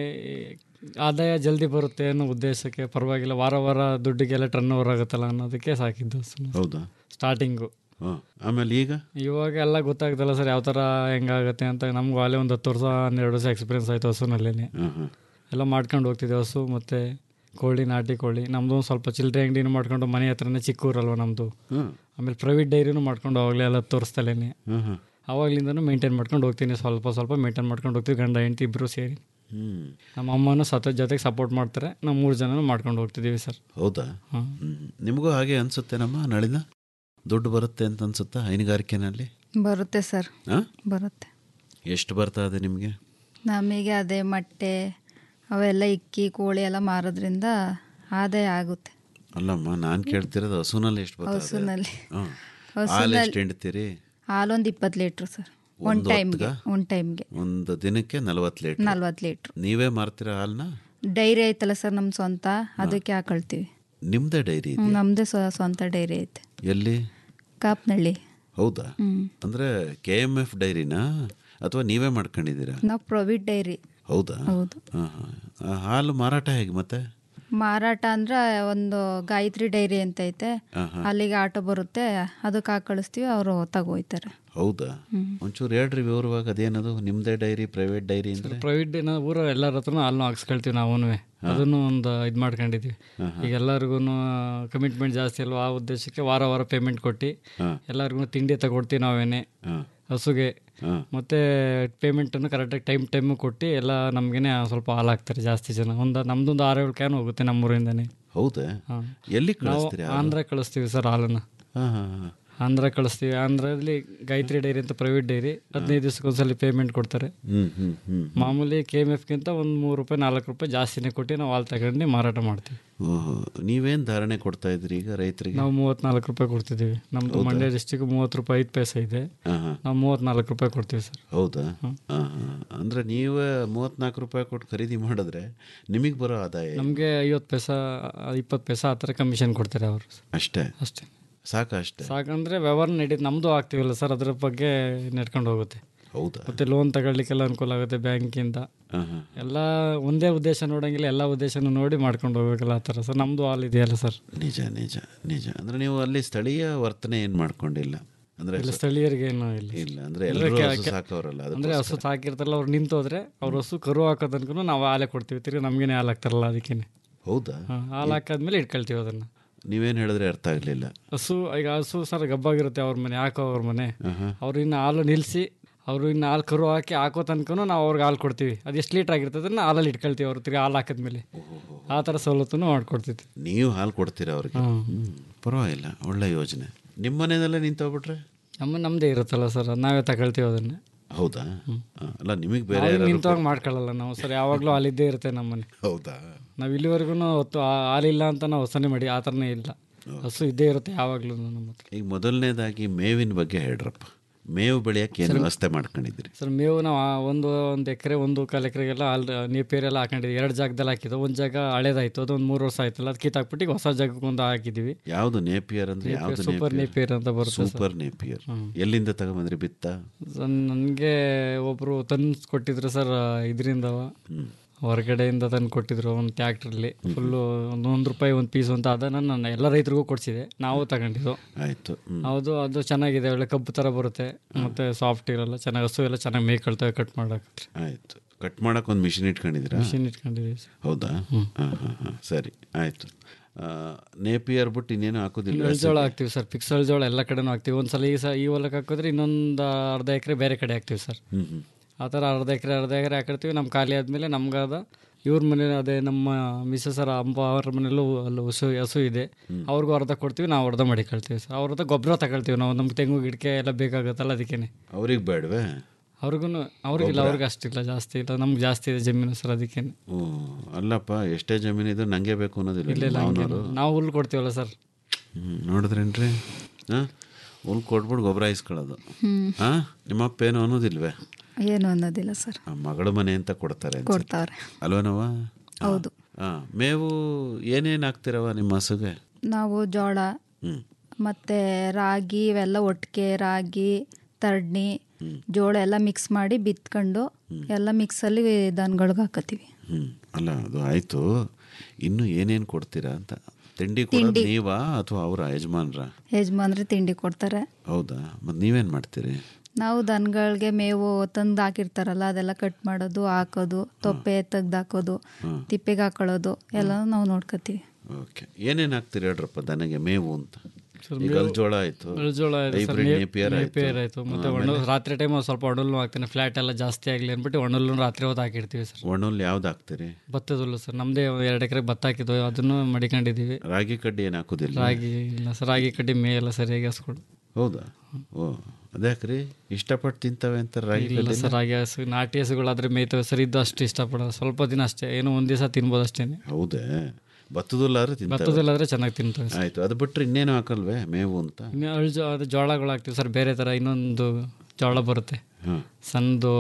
ಆದಾಯ ಜಲ್ದಿ ಬರುತ್ತೆ ಅನ್ನೋ ಉದ್ದೇಶಕ್ಕೆ ಪರವಾಗಿಲ್ಲ ವಾರ ವಾರ ದುಡ್ಡಿಗೆಲ್ಲ ಟರ್ನ್ ಓವರ್ ಆಗುತ್ತಲ್ಲ ಅನ್ನೋದಕ್ಕೆ ಸಾಕಿದ್ದು ಹಸು ಹೌದಾ ಸ್ಟಾರ್ಟಿಂಗು ಹಾಂ ಆಮೇಲೆ ಈಗ ಇವಾಗ ಎಲ್ಲ ಗೊತ್ತಾಗ್ತಲ್ಲ ಸರ್ ಯಾವ ಥರ ಹೆಂಗಾಗುತ್ತೆ ಅಂತ ನಮ್ಗೂ ಅಲ್ಲೇ ಒಂದು ಹತ್ತು ವರ್ಷ ಹನ್ನೆರಡು ವರ್ಷ ಎಕ್ಸ್ಪೀರಿಯನ್ಸ್ ಆಯಿತು ಹಸುನಲ್ಲೇ ಹಾಂ ಹಾಂ ಎಲ್ಲ ಮಾಡ್ಕೊಂಡು ಹೋಗ್ತಿದ್ದೆ ಹಸು ಮತ್ತು ಕೋಳಿ ನಾಟಿ ಕೋಳಿ ನಮ್ಮದು ಒಂದು ಸ್ವಲ್ಪ ಚಿಲ್ಲರೆ ಅಂಗಡಿನೂ ಮಾಡ್ಕೊಂಡು ಮನೆ ಹತ್ರನೇ ಚಿಕ್ಕ ಊರಲ್ವ ನಮ್ಮದು ಹಾಂ ಆಮೇಲೆ ಪ್ರೈವೇಟ್ ಡೈರಿನೂ ಮಾಡ್ಕೊಂಡು ಅವಾಗಲೇ ಎಲ್ಲ ತೋರಿಸ್ತಲೇನೆ ಹಾಂ ಹಾಂ ಆವಾಗಲಿಂದನೂ ಮೇಂಟೈನ್ ಮಾಡ್ಕೊಂಡು ಹೋಗ್ತೀನಿ ಸ್ವಲ್ಪ ಸ್ವಲ್ಪ ಮೇಂಟೈನ್ ಮಾಡ್ಕೊಂಡು ಹೋಗ್ತೀವಿ ಗಂಡ ಹೆಂಡತಿ ಇಬ್ಬರು ಸೇರಿ ಹ್ಞೂ ನಮ್ಮ ಅಮ್ಮನೂ ಸತ ಜೊತೆಗೆ ಸಪೋರ್ಟ್ ಮಾಡ್ತಾರೆ ನಾವು ಮೂರು ಜನನೂ ಮಾಡ್ಕೊಂಡು ಹೋಗ್ತಿದ್ದೀವಿ ಸರ್ ಹೌದಾ ಹಾಂ ಹ್ಮ್. ನಿಮಗೂ ಹಾಗೆ ಅನ್ಸುತ್ತೇನಮ್ಮ ನಾಳಿನ ದುಡ್ಡು ಬರುತ್ತೆ ಅಂತ ಅನ್ಸುತ್ತಾ ಹೈನುಗಾರಿಕೆನಲ್ಲಿ ಬರುತ್ತೆ ಸರ್ ಹಾಂ ಬರುತ್ತೆ ಎಷ್ಟು ಬರ್ತಾ ಇದೆ ನಿಮಗೆ ನಮಗೆ ಅದೇ ಮೊಟ್ಟೆ ಅವೆಲ್ಲ ಇಕ್ಕಿ ಕೋಳಿ ಎಲ್ಲ ಮಾರೋದ್ರಿಂದ ಆದಾಯ ಆಗುತ್ತೆ ಅಲ್ಲಮ್ಮ ನಾನು ಕೇಳ್ತಿರೋದು ಹಸುನಲ್ಲಿ ಎಷ್ಟು ಬರ್ತಾ ಇದೆ ಹಸುನಲ್ಲಿ ಹಾಂ ಹಸುನಲ್ಲಿ- ಹಾಲು ಎಷ್ಟು ಹಿಂಡ್ತೀರಿ ಹಾಲೊಂದು ಇಪ್ಪತ್ತು ಲೀಟ್ರ್ ಸರ್ ಒಂದು ಒಂದು ಟೈಮ್ಗೆ ಹೊತ್ಗಾ? ಒಂದು ಟೈಮ್ಗೆ ಒಂದು ದಿನಕ್ಕೆ ನಲವತ್ತು ಲೀಟ್ರ್ ನಲ್ವತ್ತು ಲೀಟ್ರ್ ನೀವೇ ಮಾರ್ತೀರಾ ಹಾಲನ್ನ ಡೈರಿ ಐತಲ್ಲ ಸರ್ ನಮ್ಮ ಸ್ವಂತ ಅದಕ್ಕೆ ಹಾಕೊಳ್ತೀವಿ ನಿಮ್ಮದೇ ಡೈರಿ ಹ್ಮ್, ನಮ್ದೇ ಸ್ವ- ಸ್ವಂತ ಡೈರಿ ಐತೆ ಎಲ್ಲಿ ಕಾಪ್ನಳ್ಳಿ ಹೌದಾ ಹ್ಮ್. ಅಂದರೆ ಕೆ ಎಮ್ ಎಫ್ ಡೈರಿನಾ ಅಥವಾ ನೀವೇ ಮಾಡ್ಕೊಂಡಿದ್ದೀರಾ ನಾವು ಪ್ರೈವೇಟ್ ಡೈರಿ ಹೌದಾ ಹೌದು. ಹಾಂ ಹಾಂ ಹಾಲು ಮಾರಾಟ ಹೇಗೆ ಮತ್ತೆ ಮಾರಾಟ ಅಂದ್ರೆ ಒಂದು ಗಾಯತ್ರಿ ಡೈರಿ ಅಂತ ಐತೆ ಹಾಂ ಹಾಂ ಅಲ್ಲಿಗೆ ಆಟೋ ಬರುತ್ತೆ ಅದಕ್ಕೆ ಹಾಕಿ ಕಳಿಸ್ತೀವಿ ಅವರು ತಗೋಯ್ತಾರೆ ಹೌದಾ ಒಂಚೂರು ಹೇಳ್ರಿ ವಿವರವಾಗಿ ಅದೇನದು ನಿಮ್ಮದೇ ಡೈರಿ ಪ್ರೈವೇಟ್ ಡೈರಿ ಅಂದರೆ ಪ್ರೈವೇಟ್ ಊರ ಎಲ್ಲರ ಹತ್ರನೂ ಹಾಲನ್ನು ಹಾಕ್ಸ್ಕೊಳ್ತೀವಿ ನಾವು ಅದನ್ನು ಒಂದು ಇದು ಮಾಡ್ಕೊಂಡಿದ್ದೀವಿ ಈಗ ಎಲ್ಲರಿಗೂ ಕಮಿಟ್ಮೆಂಟ್ ಜಾಸ್ತಿ ಅಲ್ವಾ ಆ ಉದ್ದೇಶಕ್ಕೆ ವಾರ ವಾರ ಪೇಮೆಂಟ್ ಕೊಟ್ಟು ಹಾಂ ಎಲ್ಲರಿಗೂ ತಿಂಡಿ ತಗೊಡ್ತೀವಿ ನಾವೇನೆ ಹಾಂ ಹಸುಗೆ ಹಾಂ ಮತ್ತು ಪೇಮೆಂಟನ್ನು ಕರೆಕ್ಟಾಗಿ ಟೈಮ್ ಟೈಮು ಕೊಟ್ಟು ಎಲ್ಲ ನಮಗೇನೆ ಸ್ವಲ್ಪ ಹಾಲು ಹಾಕ್ತಾರೆ ಜಾಸ್ತಿ ಜನ ಒಂದು ನಮ್ದೊಂದು ಆರು ಏಳು ಕ್ಯಾನ್ ಹೋಗುತ್ತೆ ನಮ್ಮೂರಿಂದನೇ ಹೌದಾ ಹಾಂ ಎಲ್ಲಿ ನಾವು ಕಳಿಸ್ತೀರಿ ಆಂಧ್ರ ಕಳಿಸ್ತೀವಿ ಸರ್ ಹಾಲನ್ನು ಹಾಂ ಹಾಂ ಹಾಂ ಆಂಧ್ರ ಕಳಿಸ್ತೀವಿ ಆಂಧ್ರದಲ್ಲಿ ಗಾಯತ್ರಿ ಡೈರಿ ಅಂತ ಪ್ರೈವೇಟ್ ಡೈರಿ ಹದಿನೈದು ದಿವಸಕ್ಕೊಂದ್ಸಲಿ ಪೇಮೆಂಟ್ ಕೊಡ್ತಾರೆ ಹ್ಞೂ ಹ್ಞೂ ಹ್ಞೂ ಮಾಮೂಲಿ ಕೆ ಎಮ್ ಎಫ್ಗಿಂತ ಒಂದು ಮೂರು ರೂಪಾಯಿ ನಾಲ್ಕು ರೂಪಾಯಿ ಜಾಸ್ತಿನೇ ಕೊಟ್ಟು ನಾವು ಹಾಲು ತಗೊಂಡು ಮಾರಾಟ ಮಾಡ್ತೀವಿ ಓಹೋ ನೀವೇನು ಧಾರಣೆ ಕೊಡ್ತಾ ಇದ್ರಿ ಈಗ ರೈತರಿಗೆ ನಾವು ಮೂವತ್ತ್ನಾಲ್ಕು ರೂಪಾಯಿ ಕೊಡ್ತಿದ್ದೀವಿ ನಮ್ಮದು ಮಂಡ್ಯ ಡಿಸ್ಟಿಕ್ ಮೂವತ್ತು ರೂಪಾಯಿ ಐದು ಪೈಸೆ ಇದೆ ಹಾಂ ಹಾಂ ನಾವು ಮೂವತ್ತ್ನಾಲ್ಕು ರೂಪಾಯಿ ಕೊಡ್ತೀವಿ ಸರ್ ಹೌದಾ ಹಾಂ ಹಾಂ ಅಂದರೆ ನೀವೇ ಮೂವತ್ತ್ನಾಲ್ಕು ರೂಪಾಯಿ ಕೊಟ್ಟು ಖರೀದಿ ಮಾಡಿದ್ರೆ ನಿಮಗೆ ಬರೋ ಆದಾಯ ಏನು? ನಮಗೆ ಐವತ್ತು ಪೈಸಾ ಇಪ್ಪತ್ತು ಪೈಸಾ ಆ ಥರ ಕಮಿಷನ್ ಕೊಡ್ತಾರೆ ಅವರು ಅಷ್ಟೇ ಅಷ್ಟೇ ಸಾಕ ಅಷ್ಟೇ ಸಾಕಂದರೆ ವ್ಯವಹಾರ ನಡೀತು ನಮ್ಮದು ಆಗ್ತೀವಲ್ಲ ಸರ್ ಅದ್ರ ಬಗ್ಗೆ ನಡ್ಕೊಂಡು ಹೋಗುತ್ತೆ ಹೌದಾ ಮತ್ತು ಲೋನ್ ತಗೊಳ್ಲಿಕ್ಕೆಲ್ಲ ಅನುಕೂಲ ಆಗುತ್ತೆ ಬ್ಯಾಂಕಿಂದ ಹಾಂ ಹಾಂ ಎಲ್ಲ ಒಂದೇ ಉದ್ದೇಶ ನೋಡಂಗಿಲ್ಲ ಎಲ್ಲ ಉದ್ದೇಶನೂ ನೋಡಿ ಮಾಡ್ಕೊಂಡು ಹೋಗ್ಬೇಕಲ್ಲ ಆ ಥರ ಸರ್ ನಮ್ಮದು ಹಾಲ್ ಇದೆಯಲ್ಲ ಸರ್ ನಿಜ ನಿಜ ನಿಜ ಅಂದರೆ ನೀವು ಅಲ್ಲಿ ಸ್ಥಳೀಯ ವರ್ತನೆ ಏನು ಮಾಡ್ಕೊಂಡಿಲ್ಲ ಅಂದರೆ ಇಲ್ಲ ಸ್ಥಳೀಯರಿಗೆ ಏನೂ ಇಲ್ಲ ಇಲ್ಲ ಅಂದರೆ ಅಂದ್ರೆ ಎಲ್ಲರೂ ಕೆ- ಹಸು ಕೆ- ಸಾಕೋರಲ್ಲ ಅಂದ್ರೆ ಹಸು ಸಾಕಿರ್ತಾರಲ್ಲ ಅವ್ರು ನಿಂತೋದ್ರೆ ಅವ್ರ ಹಸು ಕರು ಹಾಕೋ ತನಕ ನಾವು ಹಾಲೆ ಕೊಡ್ತೀವಿ ತಿರ್ಗಿ ನಮಗೇನೆ ಹಾಲು ಹಾಕ್ತಾರಲ್ಲ ಅದಕ್ಕೇನೆ ಹೌದಾ ಹಾಲು ಹಾಕಾದ್ಮೇಲೆ ಇಟ್ಕೊಳ್ತೀವಿ ಅದನ್ನು ನೀವೇನು ಹೇಳಿದ್ರೆ ಅರ್ಥ ಆಗಲಿಲ್ಲ ಹಸು ಈಗ ಹಸು ಸರ್ ಗಬ್ಬಾಗಿರುತ್ತೆ ಅವ್ರ ಮನೆ ಹಾಕೋ ಅವ್ರ ಮನೆ ಹಾಂ ಅವ್ರು ಇನ್ನು ಹಾಲು ನಿಲ್ಲಿಸಿ ಅವರು ಇನ್ನು ಹಾಲು ಕರು ಹಾಕಿ ಹಾಕೋ ತನಕನೂ ನಾವು ಅವ್ರಿಗೆ ಹಾಲು ಕೊಡ್ತೀವಿ ಅದು ಎಷ್ಟು ಲೀಟ್ರ್ ಆಗಿರ್ತದೆ ಅದನ್ನ ಹಾಲಲ್ಲಿ ಇಟ್ಕೊಳ್ತೀವಿ ಅವ್ರು ತಿರ್ಗಿ ಹಾಲು ಹಾಕಿದ್ಮೇಲೆ ಆ ಥರ ಸವಲತ್ತನ್ನು ಮಾಡ್ಕೊಡ್ತಿದ್ವಿ ನೀವು ಹಾಲು ಕೊಡ್ತೀರಾ ಅವ್ರಿಗೆ ಹ್ಮ್. ಹ್ಮ್. ಪರವಾಗಿಲ್ಲ ಒಳ್ಳೆ ಯೋಜನೆ ನಿಮ್ಮ ಮನೆಯಲ್ಲೇ ನಿಂತೋಗ್ಬಿಟ್ರೆ ನಮ್ಮ ನಮ್ಮದೇ ಇರುತ್ತಲ್ಲ ಸರ್ ನಾವೇ ತಗೊಳ್ತೀವಿ ಅದನ್ನು ಹೌದಾ ಆ, ಅಲ್ಲ ನಿಮಗೆ ಬೇರೆ ನಾವು ಯಾರಾದ್ರು ನಿಂತಾಗ ಮಾಡ್ಕೊಳ್ಳಲ್ಲ ನಾವು ಸರ್ ಯಾವಾಗಲೂ ಹಾಲಿದ್ದೇ ಇರುತ್ತೆ ನಮ್ಮನೆ ಹೌದಾ ನಾವು ಇಲ್ಲಿವರೆಗೂ ಹೊತ್ತು ಆ- ಹಾಲಿಲ್ಲ ಅಂತ ನಾವು ಹೊಸನೆ ಮಾಡಿ ಆ ಥರನೇ ಇಲ್ಲ ಹಸು ಇದ್ದೇ ಇರುತ್ತೆ ಯಾವಾಗಲೂ ನಮ್ಮ ಹತ್ರ ಈಗ ಮೊದಲನೇದಾಗಿ ಮೇವಿನ ಬಗ್ಗೆ ಹೇಳ್ರಪ್ಪ ಮೇವು ಬೆಳೆಯಕ್ಕೆ ಏನು ವ್ಯವಸ್ಥೆ ಮಾಡ್ಕೊಂಡಿದ್ದೀರಿ ಸರ್ ಮೇವು ನಾವು ಆ ಒಂದು ಒಂದು ಎಕರೆ ಒಂದು ಕಾಲು ಎಕರೆಗೆಲ್ಲ ಹಾಲು ನೀಪೇರೆಲ್ಲ ಹಾಕೊಂಡಿದ್ವಿ ಎರಡು ಜಾಗದಲ್ಲಿ ಹಾಕಿದ್ದು ಒಂದು ಜಾಗ ಹಳೇದಾಯ್ತು ಅದೊಂದು ಮೂರು ವರ್ಷ ಆಯ್ತಲ್ಲ ಅದು ಕಿತ್ತಾಕ್ಬಿಟ್ಟು ಈಗ ಹೊಸ ಜಾಗಕ್ಕೆ ಒಂದು ಹಾಕಿದ್ದೀವಿ ಯಾವುದು ನೇಪಿಯರ್ ಅಂದ್ರೆ ಯಾವುದು ಸೂಪರ್ ನೇಪಿಯರ್ ಅಂತ ಬರುತ್ತೆ ಸರ್. ಸೂಪರ್ ನೇಪಿಯರ್ ಎಲ್ಲಿಂದ ತಗೊಂಬಂದ್ರಿ ಬಿತ್ತ ನನಗೆ ಒಬ್ಬರು ತಂದು ಕೊಟ್ಟಿದ್ರು ಸರ್ ಇದರಿಂದ ಹೊರಗಡೆಯಿಂದ ತಂದು ಕೊಟ್ಟಿದ್ರು ಒಂದು ಟ್ಯಾಕ್ಟ್ರಲ್ಲಿ ಫುಲ್ಲು ಒಂದು ಒಂದು ರೂಪಾಯಿ ಒಂದು ಪೀಸ್ ಅಂತ ಅದನ್ನು ನಾನು ಎಲ್ಲ ರೈತರಿಗೂ ಕೊಡಿಸಿದೆ ನಾವು ತಗೊಂಡಿದ್ದು ಆಯ್ತು ಹ್ಮ್. ಹೌದು ಅದು ಚೆನ್ನಾಗಿದೆ ಒಳ್ಳೆ ಕಬ್ಬು ಥರ ಬರುತ್ತೆ ಮತ್ತು ಸಾಫ್ಟ್ ಇರಲ್ಲ ಚೆನ್ನಾಗಿ ಹಸು ಎಲ್ಲ ಚೆನ್ನಾಗಿ ಮೇಯ್ಕೊಳ್ತವೆ ಕಟ್ ಮಾಡೋಕೆ ಆಯ್ತು ಕಟ್ ಮಾಡಕ್ ಒಂದು ಮಿಷಿನ್ ಇಟ್ಕೊಂಡಿದ್ದೀರಾ ಮಿಷಿನ್ ಇಟ್ಕೊಂಡಿದ್ದೀವಿ ಸರ್ ಹೌದಾ ಹಾಂ ಹಾಂ ಹಾಂ ಸರಿ ಆಯ್ತು ನೇಪಿಯರ್ ಬಿಟ್ಟು ಇನ್ನೇನು ಹಾಕೋದಿಲ್ಲ ಎಳ್ಜೋಳ ಹಾಕ್ತೀವಿ ಸರ್ ಫಿಕ್ಸ್ ಎಳ್ಜೋಳ ಎಲ್ಲ ಕಡೆನೂ ಹಾಕ್ತೀವಿ ಒಂದು ಸಲ ಈ ಸ ಈ ಹೊಲಕ್ಕೆ ಹಾಕಿದ್ರೆ ಇನ್ನೊಂದು ಅರ್ಧ ಎಕರೆ ಬೇರೆ ಕಡೆ ಹಾಕ್ತೀವಿ ಸರ್ ಹ್ಮ್ ಹ್ಮ್ ಆ ಥರ ಅರ್ಧ ಎಕರೆ ಅರ್ಧ ಎಕರೆ ಹಾಕಿರ್ತೀವಿ ನಮ್ಮ ಖಾಲಿ ಆದಮೇಲೆ ನಮ್ಗಾದ ಇವ್ರ ಮನೆ ಅದೇ ನಮ್ಮ ಮಿಸ್ಸಸರ ಅಮ್ಮ ಅವ್ರ ಮನೆಯಲ್ಲೂ ಅಲ್ಲಿ ಹಸು ಹಸು ಇದೆ ಅವ್ರಿಗೂ ಅರ್ಧ ಕೊಡ್ತೀವಿ ನಾವು ಅರ್ಧ ಮಡಿಕೊಳ್ತೀವಿ ಸರ್ ಅವ್ರ ಹತ್ರ ಗೊಬ್ಬರ ತಗೊಳ್ತೀವಿ ನಾವು ನಮ್ಮ ತೆಂಗು ಗಿಡಕ್ಕೆ ಎಲ್ಲ ಬೇಕಾಗುತ್ತಲ್ಲ ಅದಕ್ಕೇನೆ ಅವ್ರಿಗೆ ಬೇಡವೇ ಅವ್ರಿಗೂ ಅವ್ರಿಗಿಲ್ಲ ಅವ್ರಿಗೆ ಅಷ್ಟಿಲ್ಲ ಜಾಸ್ತಿ ಇಲ್ಲ ನಮ್ಗೆ ಜಾಸ್ತಿ ಇದೆ ಜಮೀನು ಸರ್ ಅದಕ್ಕೇನೆ ಹ್ಞೂ ಅಲ್ಲಪ್ಪ ಎಷ್ಟೇ ಜಮೀನಿದ್ರು ನಂಗೆ ಬೇಕು ಅನ್ನೋದಿಲ್ಲ ಇಲ್ಲ ಇಲ್ಲ ಹಂಗೇನು. ಮಾವನವರು ನಾವು ಹುಲ್ಲು ಕೊಡ್ತೀವಲ್ಲ ಸರ್ ಹ್ಞೂ ನೋಡಿದ್ರೇನ್ರಿ ಹಾಂ ಹುಲ್ ಕೊಟ್ಬಿಟ್ಟು ಗೊಬ್ಬರ ಇಸ್ಕೊಳ್ಳೋದು ಹಾಂ ನಿಮ್ಮಪ್ಪ ಏನು ಅನ್ನೋದಿಲ್ವೇ ಏನು ಅನ್ನೋದಿಲ್ಲ ಸರ್ ಆ ಮಗಳ ಮನೆ ಅಂತ ಕೊಡ್ತಾರೆ ಅನ್ಸುತ್ತೆ. ಕೊಡ್ತಾವ್ರೆ ಅಲ್ವೇನವ್ವ ಹೌದು ಹಾಂ ಮೇವು ಏನೇನು ಹಾಕ್ತಿರವ ನಿಮ್ಮ ಹಸುಗೆ ನಾವು ಜೋಳ ಹ್ಞೂ ಮತ್ತು ರಾಗಿ ಇವೆಲ್ಲ ಒಟ್ಟಿಗೆ ರಾಗಿ ತರ್ಡ್ನಿ ಜೋಳ ಎಲ್ಲ ಮಿಕ್ಸ್ ಮಾಡಿ ಬಿತ್ಕೊಂಡು ಎಲ್ಲ ಮಿಕ್ಸಲ್ಲಿ ದನಗಳ್ಗೆ ಹಾಕತ್ತೀವಿ ಹ್ಞೂ ಅಲ್ಲ ಅದು ಆಯಿತು ಇನ್ನು ಏನೇನು ಕೊಡ್ತೀರಾ ಅಂತ ತಿಂಡಿ ಕೊಡೋದು ನೀವಾ ಅಥವಾ ಅವರ ಯಜಮಾನ್ರ ಯಜಮಾನ್ರಿ ತಿಂಡಿ ಕೊಡ್ತಾರೆ ಹೌದಾ ಮತ್ತು ನೀವೇನು ಮಾಡ್ತೀರಿ ನಾವು ದನಗಳಿಗೆ ಮೇವು ತಂದು ಹಾಕಿರ್ತಾರಲ್ಲ ಅದೆಲ್ಲ ಕಟ್ ಮಾಡೋದು ಹಾಕೋದು ತೊಪ್ಪೆ ತೆಗ್ದು ಹಾಕೋದು ತಿಪ್ಪೆಗೆ ಹಾಕೊಳ್ಳೋದು ಎಲ್ಲ ನಾವು ನೋಡ್ಕೋತೀವಿ ಓಕೆ ಏನೇನು ಹಾಕ್ತೀರಿ ಹೇಳ್ರಪ್ಪ ದನಗೆ ಮೇವು ಅಂತ ಈಗ ಅಲ್ಲಿ ಜೋಳ ಆಯಿತು ಜೋಳ ಇದೆ ಸರ್ ಹೈಬ್ರಿಡ್ ನೇಪಿಯರ್ ನೇಪಿಯರ್ ಆಯಿತು ಮತ್ತೆ ಒಣ ರಾತ್ರಿ ಟೈಮ್ ಸ್ವಲ್ಪ ಒಣಲ್ಲು ಹಾಕ್ತೇನೆ ಫ್ಲಾಟ್ ಎಲ್ಲ ಜಾಸ್ತಿ ಆಗಲಿ ಅಂದ್ಬಿಟ್ಟು ಒಣಲ್ಲು ರಾತ್ರಿ ಹೊತ್ತು ಹಾಕಿರ್ತೀವಿ ಸರ್ ಒಣಲ್ಲಿ ಯಾವ್ದು ಹಾಕ್ತೀರಿ ಭತ್ತದ ಹುಲ್ಲು ಸರ್ ನಮ್ಮದೇ ಎರಡು ಎಕರೆ ಭತ್ತ ಹಾಕಿದ್ವಿ ಅದನ್ನು ಮಡಿಕೊಂಡಿದ್ದೀವಿ ರಾಗಿ ಕಡ್ಡಿ ಏನು ಹಾಕೋದಿಲ್ಲ ರಾಗಿ ಇಲ್ಲ ಸರ್ ರಾಗಿ ಕಡ್ಡಿ ಮೇ ಎಲ್ಲ ಸರಿಯಾಗಿ ಹಸ್ಕೊಡು ಹೌದಾ ಓ ಅದ್ಯಾಕ್ರಿ ಇಷ್ಟಪಟ್ಟು ತಿಂತವೆ ಅಂತ ರಾಗಿ ಇಲ್ಲ ಕಡ್ಡಿ ಸರ್ ರಾಗಿ ಹಸು ನಾಟಿ ಹಸುಗಳಾದ್ರೆ ಮೇಯ್ತವೆ ಸರ್ ಇದ್ದು ಅಷ್ಟು ಇಷ್ಟಪಡೋದು ಸ್ವಲ್ಪ ದಿನ ಅಷ್ಟೇ ಏನೋ ಒಂದು ದಿವಸ ತಿನ್ಬೋದು ಅಷ್ಟೇ ಹೌದೇ ಭತ್ತದಲ್ಲಾದ್ರೆ ತಿಂತವೆ ಭತ್ತದಲ್ಲಾದ್ರೆ ಚೆನ್ನಾಗಿ ತಿಂತವೆ ಸರ್ ಆಯಿತು ಅದು ಬಿಟ್ಟರೆ ಇನ್ನೇನು ಹಾಕಲ್ವೇ ಮೇವು ಅಂತ ಇನ್ನು ಅಳ್ ಜೋ ಅದು ಜೋಳಗಳು ಹಾಕ್ತೀವಿ ಸರ್ ಬೇರೆ ಥರ ಇನ್ನೊಂದು ಜೋಳ ಬರುತ್ತೆ ಹಾಂ ಸಣ್ಣದು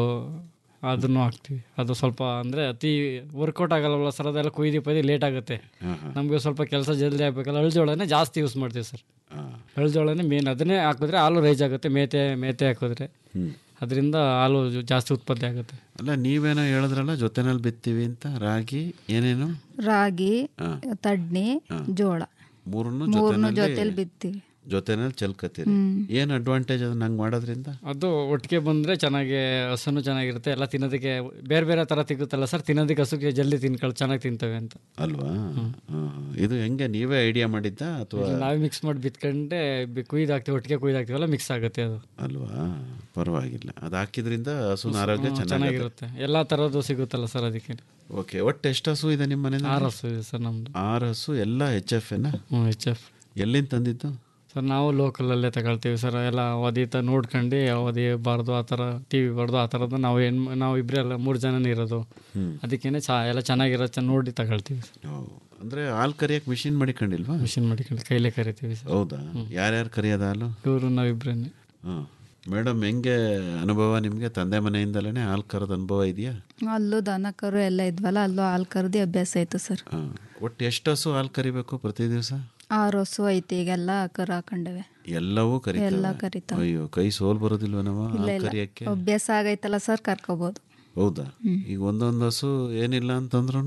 ಅದನ್ನು ಹಾಕ್ತೀವಿ ಅದು ಸ್ವಲ್ಪ ಅಂದರೆ ಅತಿ ವರ್ಕೌಟ್ ಆಗಲ್ಲವಲ್ಲ ಸರ್ ಅದೆಲ್ಲ ಕುಯ್ದು ಪೈದಿ ಲೇಟ್ ಆಗುತ್ತೆ ಹಾಂ ಹಾಂ ನಮಗೆ ಸ್ವಲ್ಪ ಕೆಲಸ ಜಲ್ದಿ ಆಗಬೇಕಲ್ಲ ಅಳ್ಜೋಳನೇ ಜಾಸ್ತಿ ಯೂಸ್ ಮಾಡ್ತೀವಿ ಸರ್ ಹಾಂ ಅಳ್ಜೋಳನೇ ಮೇನ್ ಅದನ್ನೇ ಹಾಕಿದ್ರೆ ಹಾಲು ರೈಸ್ ಆಗುತ್ತೆ ಮೇತೆ ಮೇತೆ ಹಾಕಿದ್ರೆ ಹ್ಞೂ ಅದರಿಂದ ಹಾಲು ಜು- ಜಾಸ್ತಿ ಉತ್ಪತ್ತಿ ಆಗುತ್ತೆ ಅಲ್ಲ ನೀವೇನೋ ಹೇಳಿದ್ರಲ್ಲ ಜೊತೆನಲ್ಲಿ ಬಿತ್ತೀವಿ ಅಂತ ರಾಗಿ ಏನೇನು ರಾಗಿ ಹಾಂ ತಡ್ನಿ ಜೋಳ ಮೂರನ್ನು ಮೂರನ್ನು ಜೊತೆನಲ್ಲಿ ಜೊತೆಲಿ ಬಿತ್ತೀವಿ ಜೊತೆನಲ್ಲಿ ಚೆಲ್ಕತ್ತೀರಿ ಏನು ಅಡ್ವಾಂಟೇಜ್ ಅದು ನಂಗೆ ಮಾಡೋದ್ರಿಂದ ಅದು ಒಟ್ಟಿಗೆ ಬಂದರೆ ಚೆನ್ನಾಗಿ ಹಸುನು ಚೆನ್ನಾಗಿರುತ್ತೆ ಎಲ್ಲ ತಿನ್ನೋದಕ್ಕೆ ಬೇರೆ ಬೇರೆ ಥರ ಸಿಗುತ್ತಲ್ಲ ಸರ್ ತಿನ್ನೋದಕ್ಕೆ ಹಸುಗೆ ಜಲ್ದಿ ತಿನ್ಕೊಳ್ಳಿ ಚೆನ್ನಾಗಿ ತಿಂತವೆ ಅಂತ ಅಲ್ವಾ ಹಾಂ, ಹಾಂ. ಇದು ಹೆಂಗೆ ನೀವೇ ಐಡಿಯಾ ಮಾಡಿದ್ದ ಅಥವಾ ನಾವೇ ಮಿಕ್ಸ್ ಮಾಡಿ ಬಿತ್ಕೊಂಡೆ ಬಿ- ಕುಯ್ದು ಹಾಕ್ತೀವಿ ಒಟ್ಟಿಗೆ ಕುಯ್ದು ಹಾಕ್ತೀವಲ್ಲ ಮಿಕ್ಸ್ ಆಗುತ್ತೆ ಅದು ಅಲ್ವಾ ಪರವಾಗಿಲ್ಲ ಅದು ಹಾಕಿದ್ರಿಂದ ಹಸುನ ಆರೋಗ್ಯ ಚೆನ್ನಾಗಿರುತ್ತೆ ಚೆನ್ನಾಗಿರುತ್ತೆ ಎಲ್ಲ ಥರದ್ದು ಸಿಗುತ್ತಲ್ಲ ಸರ್ ಅದಕ್ಕೆ ಓಕೆ ಒಟ್ಟು ಎಷ್ಟು ಹಸು ಇದೆ ನಿಮ್ಮ ಮನೆ ಆರು ಹಸು ಇದೆ ಸರ್ ನಮ್ಮದು ಆರು ಹಸು ಎಲ್ಲ ಎಚ್ ಎಫ್ ಎನ ಹ್ಞೂ ಎಚ್ ಎಫ್ ಎಲ್ಲಿಂದ ತಂದಿದ್ದು ಸರ್ ನಾವು ಲೋಕಲಲ್ಲೇ ತಗೊಳ್ತೀವಿ ಸರ್ ಎಲ್ಲ ಅವಧಿತ ನೋಡ್ಕೊಂಡು ಅವಧಿಬಾರ್ದು ಆ ಥರ ಟಿ ವಿ ಬಾರ್ದು ಆ ಥರದ್ದು ನಾವು ಏನು ನಾವು ಇಬ್ಬರೇ ಅಲ್ಲ ಮೂರು ಜನನೇ ಇರೋದು ಅದಕ್ಕೇನೆ ಚಾ ಎಲ್ಲ ಚೆನ್ನಾಗಿರೋ ಚೆನ್ನ ನೋಡಿ ತಗೊಳ್ತೀವಿ ಸರ್ ಓ, ಅಂದ್ರೆ ಹಾಲು ಕರಿಯಕ್ಕೆ ಮಿಷಿನ್ ಮಾಡಿಕೊಂಡಿಲ್ವಾ ಮಿಷಿನ್ ಮಾಡಿಕೊಂಡು ಕೈಲೇ ಕರಿತೀವಿ ಸರ್ ಹೌದಾ ಯಾರ್ಯಾರು ಕರಿಯೋದ ಹಾಲು ಇವರು ನಾವಿಬ್ಬರೇ ಹಾಂ ಮೇಡಮ್ ಹೆಂಗೆ ಅನುಭವ ನಿಮಗೆ ತಂದೆ ಮನೆಯಿಂದಲೇ ಹಾಲು ಕರೆದ ಅನುಭವ ಇದೆಯಾ ಅಲ್ಲೂ ದನ ಕರು ಎಲ್ಲ ಇದ್ವಲ್ಲ ಅಲ್ಲೂ ಹಾಲು ಕರ್ದು ಅಭ್ಯಾಸ ಆಯ್ತು ಸರ್ ಹಾಂ ಒಟ್ಟು ಎಷ್ಟು ಹಸು ಹಾಲು ಕರಿಬೇಕು ಪ್ರತಿ ದಿವಸ ಆರು ಹಸು ಐತಿ ಈಗೆಲ್ಲ ಕರು ಹಾಕೊಂಡವೆ ಎಲ್ಲವೂ ಎಲ್ಲ ಕರಿತಾವೆ ಕರಿತಾವೆ ಅಯ್ಯೋ ಕೈ ಸೋಲ್ ಬರೋದಿಲ್ವ ನಾವು ಇಲ್ಲ ಹಾಲು ಇಲ್ಲ ಕರಿಯಕ್ಕೆ ಅಭ್ಯಾಸ ಆಗೈತಲ್ಲ ಸರ್ ಕರ್ಕೋಬೋದು ಹೌದಾ ಈಗ ಒಂದೊಂದು ಹಸು ಏನಿಲ್ಲ ಅಂತಂದ್ರೂ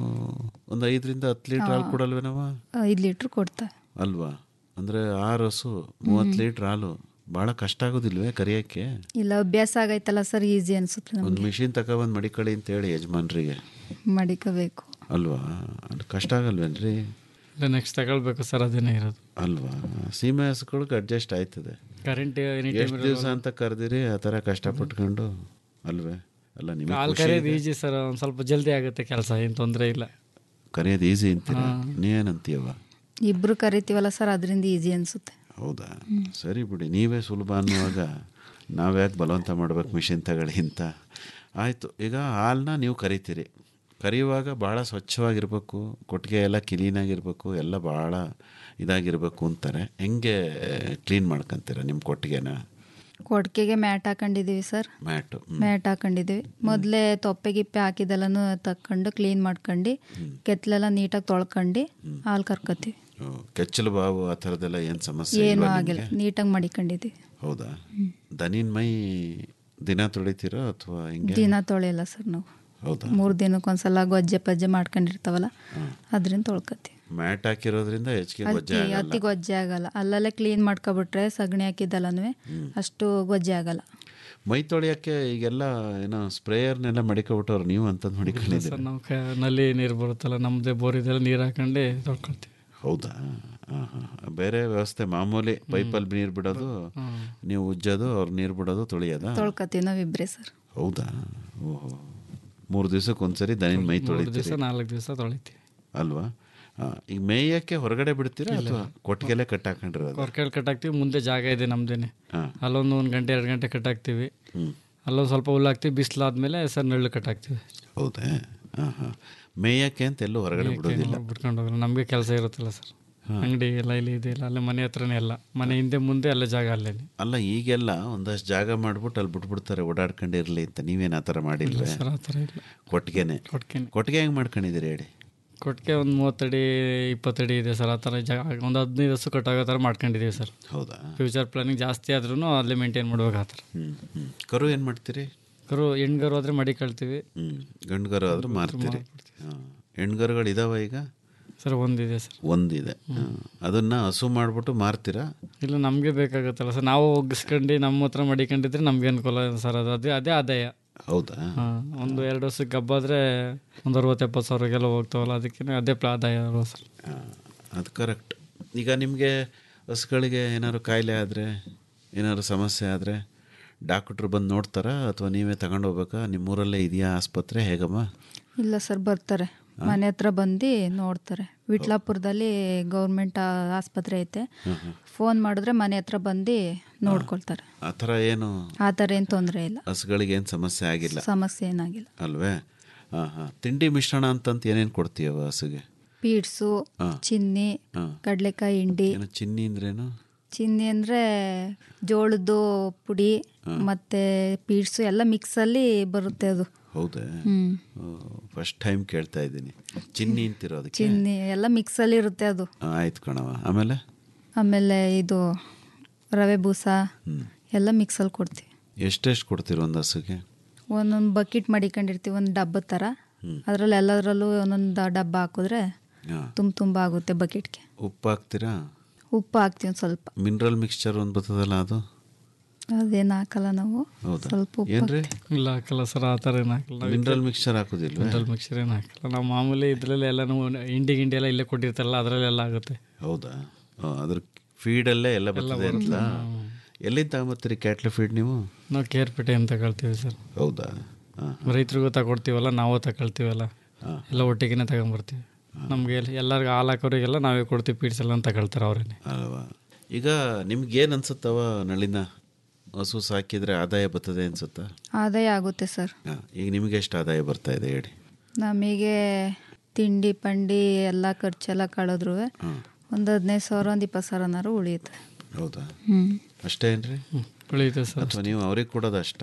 ಒಂದು ಐದರಿಂದ ಹತ್ತು ಲೀಟ್ರ್ ಹಾಲು ಕೊಡಲ್ವೇ ನಾವು ಐದು ಲೀಟ್ರ್ ಕೊಡ್ತಾವೆ ಅಲ್ವಾ ಅಂದರೆ ಆರು ಹಸು ಮೂವತ್ತು ಲೀಟ್ರ್ ಹಾಲು ಭಾಳ ಕಷ್ಟ ಆಗೋದಿಲ್ವೇ ಕರಿಯೋಕ್ಕೆ ಇಲ್ಲ ಅಭ್ಯಾಸ ಆಗೈತಲ್ಲ ಸರ್ ಈಸಿ ಅನ್ಸುತ್ತೆ ಒಂದು ನಮಗೆ ಮಿಷಿನ್ ತಗೊಬಂದು ಮಡಿಕಳಿ ಅಂತ ಹೇಳಿ ಯಜಮಾನ್ರಿಗೆ ಮಡಿಕೋಬೇಕು ಅಲ್ವಾ ಅದು ಕಷ್ಟ ಆಗಲ್ವೇನ್ರಿ ನೆಕ್ಸ್ಟ್ ತಗೊಳ್ಬೇಕು ಸರ್ ಅದೇನೇ ಇರೋದು ಅಲ್ವಾ ಸೀಮೆ ಹಸುಗಳಿಗೆ ಅಡ್ಜಸ್ಟ್ ಆಯ್ತದೆ ಕರೆಂಟ್ ಎನಿ ಟೈಮ್ ಎಷ್ಟು ದಿವಸ ಅಂತ ಕರೆದಿರಿ ಆ ಥರ ಕಷ್ಟಪಟ್ಕೊಂಡು ಅಲ್ವೇ ಅಲ್ಲ ನಿಮಗೆ ಹಾಲು ಕರೆಯೋದು ಈಜಿ ಸರ್ ಒಂದು ಸ್ವಲ್ಪ ಜಲ್ದಿ ಆಗುತ್ತೆ ಕೆಲಸ ಏನು ತೊಂದರೆ ಇಲ್ಲ ಕರೆಯೋದು ಈಸಿ ಅಂತೀರ ನೀವೇನಂತೀಯವ ಇಬ್ರು ಕರಿತೀವಲ್ಲ ಸರ್ ಅದರಿಂದ ಈಸಿ ಅನ್ಸುತ್ತೆ ಹೌದಾ ಸರಿ ಬಿಡಿ ನೀವೇ ಸುಲಭ ಅನ್ನುವಾಗ ನಾವ್ಯಾಕೆ ಬಲವಂತ ಮಾಡ್ಬೇಕು ಮಿಷಿನ್ ತಗೊಳ್ಳಿ ಅಂತ ಆಯಿತು ಈಗ ಹಾಲನ್ನ ನೀವು ಕರಿತೀರಿ ಕರಿಯುವಾಗ ಭಾಳ ಸ್ವಚ್ಛವಾಗಿರ್ಬೇಕು ಕೊಟ್ಟಿಗೆ ಎಲ್ಲ ಕ್ಲೀನಾಗಿರ್ಬೇಕು ಎಲ್ಲ ಭಾಳ ಇದಾಗಿರ್ಬೇಕು ಅಂತಾರೆ ಹೆಂಗೆ ಕ್ಲೀನ್ ಮಾಡ್ಕೊಂತೀರ ನಿಮ್ಮ ಕೊಟ್ಟಿಗೆನ ಕೊಡ್ಕೆಗೆ ಮ್ಯಾಟ್ ಹಾಕೊಂಡಿದೀವಿ ಸರ್ ಮ್ಯಾಟು ಮ್ಯಾಟ್ ಹಾಕೊಂಡಿದೀವಿ ಮೊದಲೇ ತೊಪ್ಪೆ ಗಿಪ್ಪೆ ಹಾಕಿದೆಲ್ಲನೂ ತಕೊಂಡು ಕ್ಲೀನ್ ಮಾಡ್ಕೊಂಡು ಕೆತ್ತಲೆಲ್ಲ ನೀಟಾಗಿ ತೊಳ್ಕೊಂಡು ಹಾಲು ಕರ್ಕೋತೀವಿ ಕೆಚ್ಚಲು ಬಾವು ಆ ಥರದ್ದೆಲ್ಲ ಏನು ಸಮಸ್ಯೆ ಏನೂ ಇಲ್ವಾ ಆಗಿಲ್ಲ ನಿಮ್ಗೆ? ನೀಟಾಗಿ ಮಡಿಕೊಂಡಿದ್ದೀವಿ ಹೌದಾ ದನಿನ ಮೈ ದಿನ ತೊಳಿತೀರೋ ಅಥವಾ ಹಿಂಗೆ ದಿನ ತೊಳೆಯಲ್ಲ ಸರ್ ನಾವು ಹೌದಾ ಮೂರು ದಿನಕ್ಕೊಂದ್ಸಲ ಗೊಜ್ಜೆ ಪಜ್ಜೆ ಮಾಡ್ಕೊಂಡಿರ್ತಾವಲ್ಲ ಅದರಿಂದ ತೊಳ್ಕೊತೀವಿ ಮ್ಯಾಟ್ ಹಾಕಿರೋದ್ರಿಂದ ಹೆಚ್ಚಿಗೆ ಗೊಜ್ಜೆ ಅತಿ ಆಗಲ್ಲ ಅತಿ ಗೊಜ್ಜೆ ಆಗಲ್ಲ ಅಲ್ಲಲ್ಲೇ ಕ್ಲೀನ್ ಮಾಡ್ಕೊಬಿಟ್ರೆ ಸಗಣಿ ಹಾಕಿದ್ದಲ್ಲನೂ ಅಷ್ಟು ಗೊಜ್ಜೆ ಆಗಲ್ಲ ಮೈ ತೊಳೆಯೋಕ್ಕೆ ಈಗೆಲ್ಲ ಏನೋ ಸ್ಪ್ರೇಯರ್ನೆಲ್ಲ ಮಡಿಕೊಬಿಟ್ಟವ್ರು ನೀವು ಅಂತಂದು ಮಡಿಕೊಂಡಿದ್ದೀರಿ ಸರ್ ನಾವು ಕ ನಲ್ಲಿ ನೀರು ಬರುತ್ತಲ್ಲ ನಮ್ಮದೇ ಬೋರ್ ಇದೆಲ್ಲ ನೀರು ಹಾಕೊಂಡು ತೊಳ್ಕೊಳ್ತೀವಿ ಹೌದಾ ಹಾಂ ಹಾಂ ಬೇರೆ ವ್ಯವಸ್ಥೆ ಮಾಮೂಲಿ ಪೈಪಲ್ಲಿ ನೀರು ಬಿಡೋದು ನೀವು ಉಜ್ಜೋದು ಅವ್ರು ನೀರು ಬಿಡೋದು ತೊಳೆಯೋದಾ ತೊಳ್ಕೊತೀವಿ ನಾವಿಬ್ಬರೇ ಸರ್ ಹೌದಾ ಓಹೋ ಮೂರು ದಿವಸಕ್ಕೆ ಒಂದ್ಸರಿ ದನಿನ ಮೈ ಮೂರು ದಿವಸ ತೊಳಿತೀರಿ ನಾಲ್ಕು ದಿವಸ ತೊಳಿತೀವಿ ಅಲ್ವಾ ಆ, ಈಗ ಮೇಯಕ್ಕೆ ಹೊರಗಡೆ ಬಿಡ್ತೀರಾ ಅಥವಾ ಕೊಟ್ಟಿಗೆಲೆ ಕಟ್ಟಾಕೊಂಡಿರೋದು ಹೊರ್ಕೇಳಿ ಕಟ್ಟಾಕ್ತೀವಿ ಮುಂದೆ ಜಾಗ ಇದೆ ನಮ್ದೇನೆ ಹಾಂ ಅಲ್ಲೊಂದು ಒಂದು ಗಂಟೆ ಎರಡು ಗಂಟೆ ಕಟ್ಟಾಕ್ತೀವಿ ಹ್ಞೂ ಅಲ್ಲೊಂದು ಸ್ವಲ್ಪ ಹುಲ್ಲಾಕ್ತೀವಿ ಬಿಸಿಲಾದ್ಮೇಲೆ ಸರ್ ನೆರಳು ಕಟ್ಟಾಕ್ತೀವಿ ಹೌದೇ ಹಾಂ ಹಾಂ ಮೇಯಕ್ಕೆ ಅಂತ ಎಲ್ಲೂ ಹೊರಗಡೆ ಬಿಡೋದಿಲ್ಲ ಬಿಟ್ಕೊಂಡು ಹೋಗಲ್ಲ ನಮಗೆ ಕೆಲಸ ಇರುತ್ತಲ್ಲ ಸರ್ ಅಂಗಡಿ ಎಲ್ಲ ಇಲ್ಲಿ ಇದೆ ಇಲ್ಲ ಅಲ್ಲೇ ಮನೆ ಹತ್ರನೇ ಎಲ್ಲ ಮನೆ ಹಿಂದೆ ಮುಂದೆ ಅಲ್ಲೇ ಜಾಗ ಅಲ್ಲೇನೆ ಅಲ್ಲ ಈಗೆಲ್ಲ ಒಂದಷ್ಟು ಜಾಗ ಮಾಡ್ಬಿಟ್ಟು ಅಲ್ಲಿ ಬಿಟ್ಬಿಡ್ತಾರೆ ಓಡಾಡ್ಕೊಂಡಿರಲಿ ಅಂತ ನೀವೇನು ಆ ಥರ ಮಾಡಿಲ್ವೇ ಸರ್ ಆ ಥರ ಇಲ್ಲ ಕೊಟ್ಟಿಗೆನೆ ಕೊಟ್ಕೇನೆ ಕೊಟ್ಟಿಗೆ ಹೆಂಗೆ ಮಾಡ್ಕೊಂಡಿದ್ದೀರಿ ಹೇಳಿ ಕೊಟ್ಟಿಗೆ ಒಂದು ಮೂವತ್ತಡಿ ಇಪ್ಪತ್ತಡಿ ಇದೆ ಸರ್ ಆ ಥರ ಜಾಗ ಒಂದು ಹದಿನೈದು ವರ್ಷ ಕಟ್ಟಾಗೋ ಥರ ಮಾಡ್ಕೊಂಡಿದ್ದೀವಿ ಸರ್ ಹೌದಾ ಫ್ಯೂಚರ್ ಪ್ಲಾನಿಂಗ್ ಜಾಸ್ತಿ ಆದ್ರೂ ಅಲ್ಲೇ ಮೇಂಟೈನ್ ಮಾಡ್ಬೇಕು ಆ ಥರ ಹ್ಞೂ ಹ್ಞೂ ಕರು ಏನು ಮಾಡ್ತೀರಿ ಕರು ಹೆಣ್ಗರು ಆದರೆ ಮಡಿ ಕಳ್ತೀವಿ ಹ್ಞೂ ಗಂಡುಗರು ಆದರೂ ಮಾರ್ತೀರಿ ಹಾಂ ಹೆಣ್ಗರುಗಳು ಇದಾವ ಈಗ ಸರ್ ಒಂದಿದೆ ಸರ್ ಒಂದಿದೆ ಹಾಂ ಅದನ್ನು ಹಸು ಮಾಡಿಬಿಟ್ಟು ಮಾರ್ತೀರಾ ಇಲ್ಲ ನಮಗೆ ಬೇಕಾಗುತ್ತಲ್ಲ ಸರ್ ನಾವು ಒಗ್ಗಿಸ್ಕೊಂಡು ನಮ್ಮ ಹತ್ರ ಮಡಿಕೊಂಡಿದ್ರೆ ನಮ್ಗೆ ಅನುಕೂಲ ಸರ್ ಅದು ಅದೇ ಅದೇ ಆದಾಯ ಹೌದಾ ಹಾಂ ಒಂದು ಎರಡು ವರ್ಷಕ್ಕೆ ಗಬ್ಬಾದರೆ ಒಂದು ಅರವತ್ತು ಎಪ್ಪತ್ತು ಸಾವಿರಕ್ಕೆಲ್ಲ ಹೋಗ್ತಾವಲ್ಲ ಅದಕ್ಕೆ ಅದೇ ಪ್ಲಾ ಆದಾಯ ಅಲ್ವಾ ಸರ್ ಹಾಂ ಅದು ಕರೆಕ್ಟ್ ಈಗ ನಿಮಗೆ ಹಸುಗಳಿಗೆ ಏನಾದ್ರು ಕಾಯಿಲೆ ಆದರೆ ಏನಾದ್ರು ಸಮಸ್ಯೆ ಆದರೆ ಡಾಕ್ಟ್ರು ಬಂದು ನೋಡ್ತಾರಾ ಅಥವಾ ನೀವೇ ತಗೊಂಡು ಹೋಗ್ಬೇಕಾ ನಿಮ್ಮೂರಲ್ಲೇ ಇದೆಯಾ ಆಸ್ಪತ್ರೆ ಹೇಗಮ್ಮ ಇಲ್ಲ ಸರ್ ಬರ್ತಾರೆ ಮನೆ ಹತ್ರ ಬಂದು ನೋಡ್ತಾರೆ ವಿಟ್ಲಾಪುರದಲ್ಲಿ ಗೌರ್ಮೆಂಟ್ ಆಸ್ಪತ್ರೆ ಐತೆ ಫೋನ್ ಮಾಡಿದ್ರೆ ಮನೆ ಹತ್ರ ಬಂದು ನೋಡ್ಕೊಳ್ತಾರೆ ಆ ಥರ ಏನು ಆ ಥರ ಏನು ತೊಂದರೆ ಇಲ್ಲ ಹಸುಗಳಿಗೆ ಏನು ಸಮಸ್ಯೆ ಆಗಿಲ್ಲ ಸಮಸ್ಯೆ ಏನಾಗಿಲ್ಲ ಅಲ್ವೇ ಹಾಂ ಹಾಂ ತಿಂಡಿ ಮಿಶ್ರಣ ಅಂತಂತ ಏನೇನು ಕೊಡ್ತೀಯವ ಹಸುಗೆ ಪೀಡ್ಸು ಹಾ. ಚಿನ್ನಿ ಹಾ. ಕಡಲೆಕಾಯಿ ಹಿಂಡಿ ಏನು ಚಿನ್ನಿ ಅಂದ್ರೇನು ಚಿನ್ನಿ ಅಂದರೆ ಜೋಳದ್ದು ಪುಡಿ ಮತ್ತು ಪೀಡ್ಸು ಎಲ್ಲ ಮಿಕ್ಸಲ್ಲಿ ಬರುತ್ತೆ ಅದು ಹೌದೇ ಹ್ಮ್. ಫಸ್ಟ್ ಟೈಮ್ ಕೇಳ್ತಾ ಇದ್ದೀನಿ ಚಿನ್ನಿ ಅಂತಿರೋ ಅದಕ್ಕೆ ಚಿನ್ನಿ ಎಲ್ಲ ಮಿಕ್ಸಲ್ಲಿ ಇರುತ್ತೆ ಅದು ಆ, ಆಯ್ತು ಕಣವ ಆಮೇಲೆ ಆಮೇಲೆ ಇದು ರವೆ ಬೂಸ ಹ್ಞೂ ಎಲ್ಲ ಮಿಕ್ಸಲ್ಲಿ ಕೊಡ್ತೀವಿ ಎಷ್ಟೆಷ್ಟು ಕೊಡ್ತೀರ ಒಂದು ಹಸುಗೆ ಒಂದೊಂದು ಬಕೆಟ್ ಮಡಿಕೊಂಡಿರ್ತೀವಿ ಒಂದು ಡಬ್ಬದ ಥರ ಅದರಲ್ಲಿ ಎಲ್ಲದರಲ್ಲೂ ಒಂದೊಂದು ಡಬ್ಬ ಹಾಕಿದ್ರೆ ಹಾಂ ತುಂಬ ತುಂಬ ಆಗುತ್ತೆ ಬಕೆಟ್ಗೆ ಉಪ್ಪು ಹಾಕ್ತೀರಾ ಉಪ್ಪು ಹಾಕ್ತೀವಿ ಒಂದು ಸ್ವಲ್ಪ ಮಿನರಲ್ ಮಿಕ್ಸ್ಚರ್ ಒಂದು ಬರ್ತದಲ್ಲ ಅದು ಅದೇನು ಹಾಕಲ್ಲ ನಾವು ಹೌದಾ ಸ್ವಲ್ಪ ಉಪ್ಪು ಏನ್ರಿ ಇಲ್ಲ ಹಾಕಲ್ಲ ಸರ್ ಆ ಥರ ಏನು ಹಾಕಲ್ಲ ಮಿನರಲ್ ಮಿಕ್ಸ್ಚರ್ ಹಾಕೋದಿಲ್ವೇ ಮಿನರಲ್ ಮಿಕ್ಸರ್ ಏನು ಹಾಕಲ್ಲ ನಾವು ಮಾಮೂಲಿ ಇದರಲ್ಲೇ ಎಲ್ಲ ನಾವು ಇಂಡಿ ಗಿಂಡಿ ಎಲ್ಲ ಇಲ್ಲೇ ಕೊಟ್ಟಿರ್ತಾರಲ್ಲ ಅದರಲ್ಲೆಲ್ಲ ಆಗುತ್ತೆ ಹೌದಾ ಆ, ಅದ್ರ ಫೀಡಲ್ಲೇ ಎಲ್ಲ ಬರ್ತದೆ ಅಂತ ಎಲ್ಲಿಂದ ತಗೊಂಬತ್ತೀರಿ ಕ್ಯಾಟ್ಲ್ ಫೀಡ್ ನೀವು ನಾವು ಕೇರ್ಪೇಟೆ ಅಂತ ತಗೊಳ್ತೀವಿ ಸರ್ ಹೌದಾ ಹಾಂ ರೈತರಿಗೂ ತಗೊಳ್ತೀವಲ್ಲ ನಾವು ತಗೊಳ್ತೀವಲ್ಲ ಎಲ್ಲ ಒಟ್ಟಿಗೆ ತಗೊಂಬರ್ತೀವಿ ನಮಗೆ ಎಲ್ಲರಿಗೂ ಹಾಲು ಹಾಕೋರಿಗೆಲ್ಲ ನಾವೇ ಕೊಡ್ತೀವಿ ಪೀಡ್ಸ್ ಎಲ್ಲ ತಗೊಳ್ತಾರೆ ಅವರೇನೆ ಅಲ್ವಾ ಈಗ ನಿಮ್ಗೇನು ಅನ್ಸುತ್ತವ ನಳಿನ ಹಸು ಸಾಕಿದ್ರೆ ಆದಾಯ ಬರ್ತದೆ ಅನ್ಸುತ್ತಾ ಆದಾಯ ಆಗುತ್ತೆ ಸರ್ ಹಾಂ ಈಗ ನಿಮಗೆ ಎಷ್ಟು ಆದಾಯ ಬರ್ತಾ ಇದೆ ಹೇಳಿ ನಮಗೆ ತಿಂಡಿ ಪಂಡಿ ಎಲ್ಲ ಖರ್ಚೆಲ್ಲ ಕಳೆದ್ರು ಹಾಂ ಒಂದು ಹದಿನೈದು ಸಾವಿರ ಒಂದು ಇಪ್ಪತ್ತು ಸಾವಿರನಾರು ಉಳಿಯುತ್ತೆ ಹೌದಾ ಹ್ಞೂ ಅಷ್ಟೇ ಏನ್ರಿ ಉಳಿಯುತ್ತೆ ಸರ್ ಅಥವಾ ನೀವು ಅವ್ರಿಗೆ ಕೊಡೋದು ಅಷ್ಟ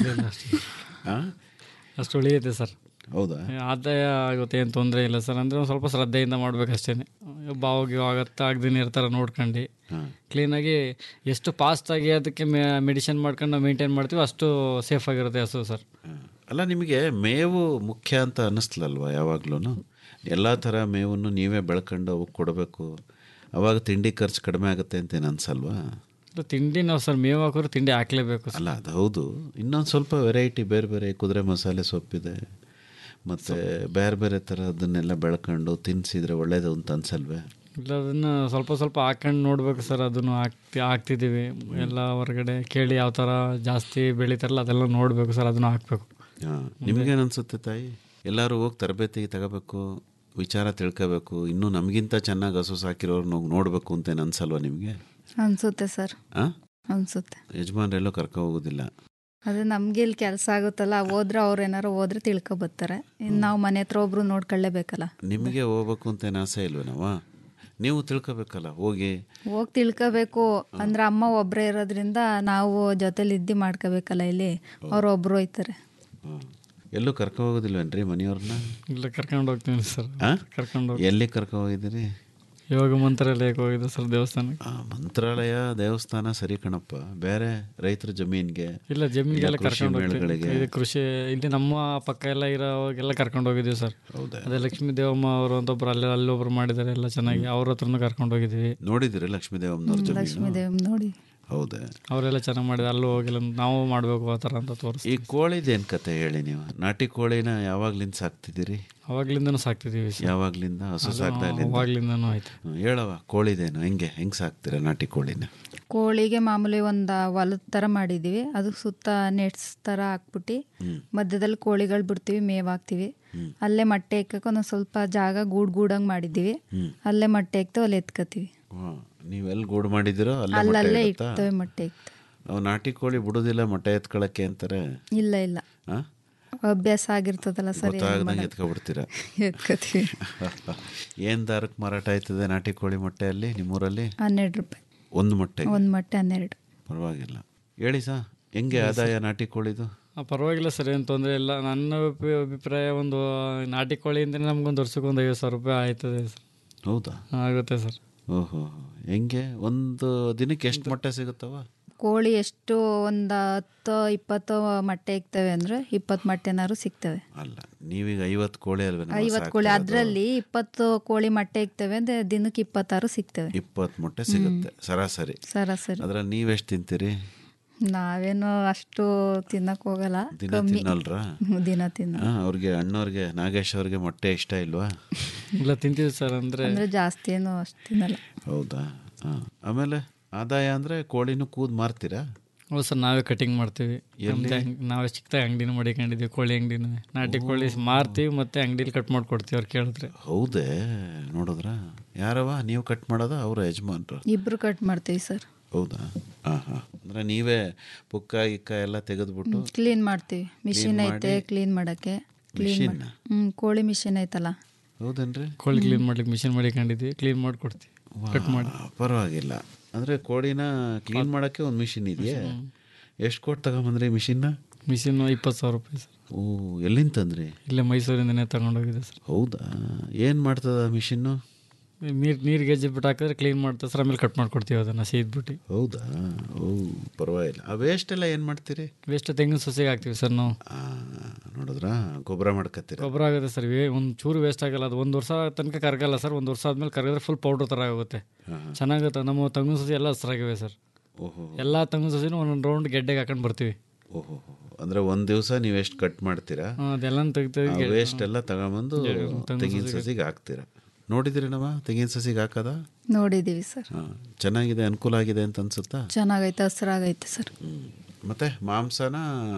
ಹಾಂ ಅಷ್ಟು ಉಳಿಯುತ್ತೆ ಸರ್ ಹೌದಾ ಆದಾಯ ಆಗುತ್ತೆ ಏನು ತೊಂದರೆ ಇಲ್ಲ ಸರ್ ಅಂದರೆ ಒಂದು ಸ್ವಲ್ಪ ಶ್ರದ್ಧೆಯಿಂದ ಮಾಡ್ಬೇಕಷ್ಟೇ ಬಾವಿಗೆ ಆಗತ್ತೆ ಆಗದಿನ ಇರ್ತಾರೆ ನೋಡ್ಕೊಂಡು ಹಾಂ ಕ್ಲೀನಾಗಿ ಎಷ್ಟು ಫಾಸ್ಟಾಗಿ ಅದಕ್ಕೆ ಮೆಡಿಸಿನ್ ಮಾಡ್ಕೊಂಡು ನಾವು ಮೇಂಟೈನ್ ಮಾಡ್ತೀವಿ ಅಷ್ಟು ಸೇಫ್ ಆಗಿರುತ್ತೆ ಹಸು ಸರ್ ಅಲ್ಲ ನಿಮಗೆ ಮೇವು ಮುಖ್ಯ ಅಂತ ಅನ್ನಿಸ್ಲಲ್ವ ಯಾವಾಗ್ಲೂ ಎಲ್ಲ ಥರ ಮೇವನ್ನು ನೀವೇ ಬೆಳ್ಕೊಂಡು ಅವಕ್ಕೆ ಕೊಡಬೇಕು ಅವಾಗ ತಿಂಡಿ ಖರ್ಚು ಕಡಿಮೆ ಆಗುತ್ತೆ ಅಂತ ಏನು ಅನ್ಸಲ್ವಾ ಇಲ್ಲ, ತಿಂಡಿ ನಾವು ಸರ್ ಮೇವು ಹಾಕೋರು ತಿಂಡಿ ಹಾಕ್ಲೇಬೇಕು ಸರ್ ಅಲ್ಲ ಅದು ಹೌದು ಇನ್ನೊಂದು ಸ್ವಲ್ಪ ವೆರೈಟಿ ಬೇರೆ ಬೇರೆ ಕುದುರೆ ಮಸಾಲೆ ಸೊಪ್ಪಿದೆ ಮತ್ತು ಬೇರೆ ಬೇರೆ ಥರದನ್ನೆಲ್ಲ ಬೆಳ್ಕೊಂಡು ತಿನ್ನಿಸಿದ್ರೆ ಒಳ್ಳೇದು ಅಂತ ಅನ್ಸಲ್ವೇ ಇಲ್ಲ ಅದನ್ನು ಸ್ವಲ್ಪ ಸ್ವಲ್ಪ ಹಾಕೊಂಡು ನೋಡ್ಬೇಕು ಸರ್ ಅದನ್ನು ಹಾಕ್ತಿ ಹಾಕ್ತಿದ್ದೀವಿ ಎಲ್ಲ ಹೊರಗಡೆ ಕೇಳಿ ಯಾವ ಥರ ಜಾಸ್ತಿ ಬೆಳೀತಾರಲ್ಲ ಅದೆಲ್ಲ ನೋಡಬೇಕು ಸರ್ ಅದನ್ನು ಹಾಕ್ಬೇಕು ಹಾಂ ನಿಮಗೇನು ಅನಿಸುತ್ತೆ ತಾಯಿ ಎಲ್ಲರೂ ಹೋಗಿ ತರಬೇತಿ ತಗೋಬೇಕು ವಿಚಾರ ತಿಳ್ಕೋಬೇಕು ಇನ್ನೂ ನಮಗಿಂತ ಚೆನ್ನಾಗಿ ಹಸು ಸಾಕಿರೋರು ನಾವು ನೋಡಬೇಕು ಅಂತ ಏನು ಅನ್ಸಲ್ವಾ ನಿಮಗೆ ಅನಿಸುತ್ತೆ ಸರ್ ಹಾಂ ಅನಿಸುತ್ತೆ ಯಜಮಾನ್ರೆಲ್ಲೋ ಕರ್ಕೊ ಹೋಗೋದಿಲ್ಲ ಅದೇ ನಮ್ಗೆ ಇಲ್ಲಿ ಕೆಲಸ ಆಗುತ್ತಲ್ಲ ಹೋದ್ರೆ ಅವ್ರು ಏನಾರು ಹೋದ್ರೆ ತಿಳ್ಕೊ ಬರ್ತಾರೆ ಇನ್ನು ನಾವು ಮನೆ ಹತ್ರ ಒಬ್ರು ನೋಡ್ಕೊಳ್ಳೇಬೇಕಲ್ಲ ನಿಮಗೆ ಹೋಗ್ಬೇಕು ಅಂತ ಏನು ಆಸೆ ಇಲ್ವೇನವ ನೀವು ತಿಳ್ಕೊಬೇಕಲ್ಲ ಹೋಗಿ ಹೋಗಿ ತಿಳ್ಕೋಬೇಕು ಅಂದ್ರೆ ಅಮ್ಮ ಒಬ್ಬರೇ ಇರೋದ್ರಿಂದ ನಾವು ಜೊತೆಲಿ ಇದ್ದು ಮಾಡ್ಕೋಬೇಕಲ್ಲ ಇಲ್ಲಿ ಅವ್ರು ಒಬ್ರು ಹೋಯ್ತಾರೆ ಹ್ಮ್. ಎಲ್ಲೂ ಕರ್ಕೊ ಹೋಗೋದಿಲ್ವೇನ್ರಿ ಮನೆಯವ್ರನ್ನ ಇಲ್ಲ ಕರ್ಕೊಂಡು ಹೋಗ್ತೀನಿ ಸರ್ ಹಾಂ ಕರ್ಕೊಂಡು ಹೋಗಿ ಎಲ್ಲಿ ಕರ್ಕೊ ಹೋಗಿದ್ದೀರಿ ಇವಾಗ ಮಂತ್ರಾಲಯಕ್ಕೆ ಹೋಗಿದ್ದೆ ಸರ್ ದೇವಸ್ಥಾನಕ್ಕೆ ಆ, ಮಂತ್ರಾಲಯ ದೇವಸ್ಥಾನ ಸರಿ ಕಣಪ್ಪ ಬೇರೆ ರೈತರ ಜಮೀನ್ಗೆ ಇಲ್ಲ ಜಮೀನಿಗೆಲ್ಲ ಇಲ್ಲ ಕೃಷಿ ಕರ್ಕೊಂಡು ಮೇಳಗಳಿಗೆ ಹೋಗ್ತೀವಿ ಇದು ಕೃಷಿ ಇಲ್ಲಿ ನಮ್ಮ ಪಕ್ಕ ಎಲ್ಲ ಇರೋವಾಗೆಲ್ಲ ಕರ್ಕೊಂಡು ಹೋಗಿದ್ದೀವಿ ಸರ್ ಹೌದಾ ಅದೇ ಲಕ್ಷ್ಮೀ ದೇವಮ್ಮ ಅವರು ಅಂತ ಒಬ್ರು ಅಲ್ಲಿ ಅಲ್ಲೊಬ್ರು ಮಾಡಿದ್ದಾರೆ ಎಲ್ಲ ಚೆನ್ನಾಗಿ ಅವ್ರ ಹತ್ರನೂ ಕರ್ಕೊಂಡು ಹೋಗಿದ್ವಿ ನೋಡಿದಿರಿ ಲಕ್ಷ್ಮೀ ದೇವಮ್ಮನವ್ರ ಲಕ್ಷ್ಮೀ ಜಮೀನು ದೇವ್ ನೋಡಿ ಹೌದೇ ಅವರೆಲ್ಲ ಚೆನ್ನಾಗಿ ಮಾಡಿದ್ರು ಅಲ್ಲೂ ಹೋಗಿಲ್ಲ ನಾವು ಮಾಡಬೇಕು ಆ ಥರ ಅಂತ ತೋರಿಸಿ ಈ ಕೋಳಿದೇನು ಕತೆ ಹೇಳಿ ನೀವು ನಾಟಿ ಕೋಳಿನ ಯಾವಾಗ್ಲಿಂದ ಸಾಕ್ತಿದ್ದೀರಿ ಅವಾಗ್ಲಿಂದನೂ ಸಾಕ್ತಿದ್ದೀವಿ ಸರ್ ಯಾವಾಗ್ಲಿಂದ ಹಸು ಅದು ಸಾಕ್ದಾಗ್ಲಿಂದ ಅವಾಗ್ಲಿಂದನೂ ಆಯ್ತು ಹ್ಮ್, ಹೇಳವ ಕೋಳಿದೇನು ಹೆಂಗೆ ಹೆಂಗೆ ಸಾಕ್ತೀರಾ ನಾಟಿ ಕೋಳಿನ ಕೋಳಿಗೆ ಮಾಮೂಲಿ ಒಂದು ಹೊಲದ ಥರ ಮಾಡಿದ್ದೀವಿ ಅದು ಸುತ್ತ ನೆಟ್ಸ್ ಥರ ಹಾಕ್ಬಿಟ್ಟು ಮಧ್ಯದಲ್ಲಿ ಕೋಳಿಗಳು ಬಿಡ್ತೀವಿ ಮೇವು ಹಾಕ್ತೀವಿ ಅಲ್ಲೇ ಮೊಟ್ಟೆ ಇಕ್ಕಕ್ಕೆ ಒಂದೊಂದು ಸ್ವಲ್ಪ ಜಾಗ ಗೂಡ್ ಗೂಡಂಗೆ ಮಾಡಿದ್ದೀವಿ ಅಲ್ಲೇ ಮೊಟ್ಟೆ ಇಕ್ತು ಅಲ್ಲಿ ಎತ್ಕೋತೀವಿ ಹಾಂ ನೀವು ಎಲ್ಲಿ ಗೂಡು ಮಾಡಿದಿರೋ ಅಲ್ಲೇ ಮೊಟ್ಟೆ ಅಲ್ಲಲ್ಲೇ ಇಡುತ್ತಾ? ಇಕ್ತೇವೆ ಮೊಟ್ಟೆ ಇಕ್ತೇವೆ ಅವು ನಾಟಿ ಕೋಳಿ ಬಿಡೋದಿಲ್ಲ ಮೊಟ್ಟೆ ಎತ್ಕೊಳಕ್ಕೆ ಅಂತಾರೆ ಇಲ್ಲ ಇಲ್ಲ ಆ? ಅಭ್ಯಾಸ ಆಗಿರ್ತದಲ್ಲ ಸರಿ ಗೊತ್ತಾಗ್ದಂಗೆ ಎತ್ಕೊಬಿಡ್ತೀರಾ ಎತ್ಕೋತೀವಿ ಏನು ದಾರಕ್ಕೆ ಮಾರಾಟ ಆಯ್ತದೆ ನಾಟಿ ಕೋಳಿ ಮೊಟ್ಟೆಯಲ್ಲಿ ನಿಮ್ಮೂರಲ್ಲಿ ಹನ್ನೆರಡು ರೂಪಾಯಿ ಒಂದು ಮೊಟ್ಟೆ ಒಂದು ಮೊಟ್ಟೆ ಹನ್ನೆರಡು ಪರವಾಗಿಲ್ಲ ಹೇಳಿ ಸಾ ಹೆಂಗೆ ಆದಾಯ ನಾಟಿ ಕೋಳಿದು ಆ, ಪರವಾಗಿಲ್ಲ ಸರ್ ಏನು ತೊಂದರೆ ಇಲ್ಲ ನನ್ನ ಅಭಿ- ಅಭಿಪ್ರಾಯ ಒಂದು ನಾಟಿ ಕೋಳಿಯಿಂದ ನಮ್ಗೊಂದು ವರ್ಷಕ್ಕೆ ಒಂದು ಐವತ್ತು ಸಾವಿರ ರೂಪಾಯಿ ಆಯ್ತದೆ ಸರ್ ಹೌದಾ ಆಗುತ್ತೆ ಸರ್ ಓಹೋ ಹೆಂಗೆ ಒಂದು ದಿನಕ್ಕೆ ಎಷ್ಟು ಮೊಟ್ಟೆ ಸಿಗುತ್ತವ ಕೋಳಿ ಎಷ್ಟು ಒಂದು ಹತ್ತು ಇಪ್ಪತ್ತು ಮೊಟ್ಟೆ ಇಕ್ತವೆ ಅಂದರೆ ಇಪ್ಪತ್ತು ಮೊಟ್ಟೆನಾರು ಸಿಗ್ತವೆ ಅಲ್ಲ ನೀವೀಗ ಐವತ್ತು ಕೋಳಿ ಅಲ್ವೇ ಐವತ್ತು ಕೋಳಿ ಅದರಲ್ಲಿ ಇಪ್ಪತ್ತು ಕೋಳಿ ಮೊಟ್ಟೆ ಇಕ್ತವೆ ಅಂದರೆ ದಿನಕ್ಕೆ ಇಪ್ಪತ್ತಾರು ಸಿಗ್ತವೆ ಇಪ್ಪತ್ತು ಮೊಟ್ಟೆ ಸಿಗುತ್ತೆ ಸರಾಸರಿ ಸರಾಸರಿ ಅದ್ರಲ್ಲಿ ನೀವೆಷ್ಟು ತಿಂತೀರಿ ನಾವೇನು ಅಷ್ಟು ತಿನ್ನಕ್ ಹೋಗಲ್ಲ ದಿನ ಕಮ್ಮಿ ತಿನ್ನಲ್ರಾ ಹ್ಮ್, ದಿನ ತಿನ್ನ ಹಾಂ ಅವ್ರಿಗೆ ಅಣ್ಣವ್ರಿಗೆ ನಾಗೇಶ್ ಅವ್ರಿಗೆ ಮೊಟ್ಟೆ ಇಷ್ಟ ಇಲ್ವಾ ಇಲ್ಲ ತಿಂತೀವಿ ಸರ್ ಅಂದರೆ ಅಂದ್ರೆ ಜಾಸ್ತಿ ಏನು ಅಷ್ಟು ತಿನ್ನಲ್ಲ ಹೌದಾ ಹಾಂ ಆಮೇಲೆ ಆದಾಯ ಅಂದರೆ ಕೋಳಿನೂ ಕೂದ್ ಮಾರ್ತೀರಾ ಹೌದು ಸರ್ ನಾವೇ ಕಟಿಂಗ್ ಮಾಡ್ತೀವಿ ನಮ್ದೇ ಅಂಗ್- ನಾವೇ ಚಿಕ್ಕದಾಗಿ ಅಂಗಡಿನೂ ಮಾಡಿಕೊಂಡಿದ್ದೀವಿ ಕೋಳಿ ಅಂಗಡಿನೂ ನಾಟಿ ಕೋಳಿ ಮಾರ್ತೀವಿ ಮತ್ತೆ ಅಂಗಡಿಲಿ ಕಟ್ ಮಾಡ್ಕೊಡ್ತೀವಿ ಅವ್ರು ಕೇಳಿದ್ರೆ ಹೌದೇ ನೋಡಿದ್ರ ಯಾರವ ನೀವು ಕಟ್ ಮಾಡೋದ ಅವ್ರ ಯಜಮಾನ್ರು ಇಬ್ರು ಕಟ್ ಮಾಡ್ತೀವಿ ಸರ್ ಹೌದಾ ಹಾಂ ಹಾಂ ಅಂದರೆ ನೀವೇ ಪುಕ್ಕ ಗಿಕ್ಕ ಎಲ್ಲ ತೆಗೆದ್ಬಿಟ್ಟು ಕ್ಲೀನ್ ಮಾಡ್ತೀವಿ ಮಿಷಿನ್ ಐತೆ ಕ್ಲೀನ್ ಮಾಡಕ್ಕೆ ಕ್ಲೀನ್ ಮಿಷಿನ್ ಹ್ಮ್ ಕೋಳಿ ಮಿಷಿನ್ ಐತಲ್ಲ ಹೌದೇನ್ರಿ ಕೋಳಿ ಕ್ಲೀನ್ ಮಾಡ್ಲಿಕ್ಕೆ ಮಿಷಿನ್ ಮಾಡಿಕೊಂಡಿದ್ದೀವಿ ಕ್ಲೀನ್ ಮಾಡಿಕೊಡ್ತೀವಿ ಕಟ್ ಮಾಡಿ ಆ, ಪರವಾಗಿಲ್ಲ ಅಂದರೆ ಕೋಳಿನ ಕ್ಲೀನ್ ಮಾಡೋಕ್ಕೆ ಒಂದು ಮಿಷಿನ್ ಇದೆಯೇ ಎಷ್ಟು ಕೊಟ್ಟು ತಗೊಂಬಂದ್ರಿ ಮಿಷಿನ್ನ ಮಿಷಿನ್ ಇಪ್ಪತ್ತು ಸಾವಿರ ರೂಪಾಯಿ ಸರ್ ಓ ಎಲ್ಲಿಂದ ತಂದ್ರಿ ಇಲ್ಲೇ ಮೈಸೂರಿಂದನೇ ತಗೊಂಡೋಗಿದೆ ಸರ್ ಹೌದಾ ಏನು ಮಾಡ್ತದ ಮಿಷಿನ್ನು ನೀರು ನೀರು ಗೆಜ್ಜೆ ಬಿಟ್ಟು ಹಾಕಿದ್ರೆ ಕ್ಲೀನ್ ಮಾಡ್ತಾರೆ ಸರ್ ಆಮೇಲೆ ಕಟ್ ಮಾಡ್ಕೊಡ್ತೀವಿ ಅದನ್ನು ಸೀದ್ಬಿಟ್ಟು ಹೌದಾ ಓ ಪರವಾಗಿಲ್ಲ ಆ ವೇಸ್ಟ್ ಎಲ್ಲ ಏನು ಮಾಡ್ತೀರಿ ವೇಸ್ಟ್ ತೆಂಗಿನ ಸೊಸೆಗೆ ಹಾಕ್ತೀವಿ ಸರ್ ನಾವು ಆ, ನೋಡಿದ್ರಾ ಗೊಬ್ಬರ ಮಾಡ್ಕತ್ತೀರ ಗೊಬ್ಬರ ಆಗುತ್ತೆ ಸರ್ ವೇ ಒಂದು ಚೂರು ವೇಸ್ಟ್ ಆಗಲ್ಲ ಅದು ಒಂದು ವರ್ಷ ತನಕ ಕರಗಲ್ಲ ಸರ್ ಒಂದು ವರ್ಷ ಆದ್ಮೇಲೆ ಕರಗಿದ್ರೆ ಫುಲ್ ಪೌಡ್ರ್ ಥರ ಆಗುತ್ತೆ ಚೆನ್ನಾಗುತ್ತೆ ನಮ್ಮ ತೆಂಗಿನ ಸಸಿ ಎಲ್ಲ ಹಸ್ರಾಗಿವೆ ಸರ್ ಓಹೋ ಎಲ್ಲ ತೆಂಗಿನ ಸಸಿನೂ ಒಂದೊಂದು ರೌಂಡ್ ಗೆಡ್ಡೆಗೆ ಹಾಕೊಂಡು ಬರ್ತೀವಿ ಓಹೋ ಅಂದರೆ ಒಂದು ದಿವಸ ನೀವು ಎಷ್ಟು ಕಟ್ ಮಾಡ್ತೀರಾ ಹಾ, ಅದೆಲ್ಲ ತೆಗ್ದು ವೇಸ್ಟ್ ಎಲ್ಲ ತಗೊಂಬಂದು ತೆಂಗಿನ ಸಸಿಗೆ ಹಾಕ್ತೀರಾ ನೋಡಿದಿರಿ ನಾವ ತೆಂಗಿನ ಸಸಿಗೆ ಹಾಕದ ನೋಡಿದೀವಿ ಸರ್ ಹಾಂ ಚೆನ್ನಾಗಿದೆ ಅನುಕೂಲ ಆಗಿದೆ ಅಂತ ಅನ್ಸುತ್ತಾ ಚೆನ್ನಾಗೈತೆ ಹಸ್ರಾಗೈತೆ ಸರ್ ಹ್ಮ್. ಮತ್ತೆ ಮಾಂಸನ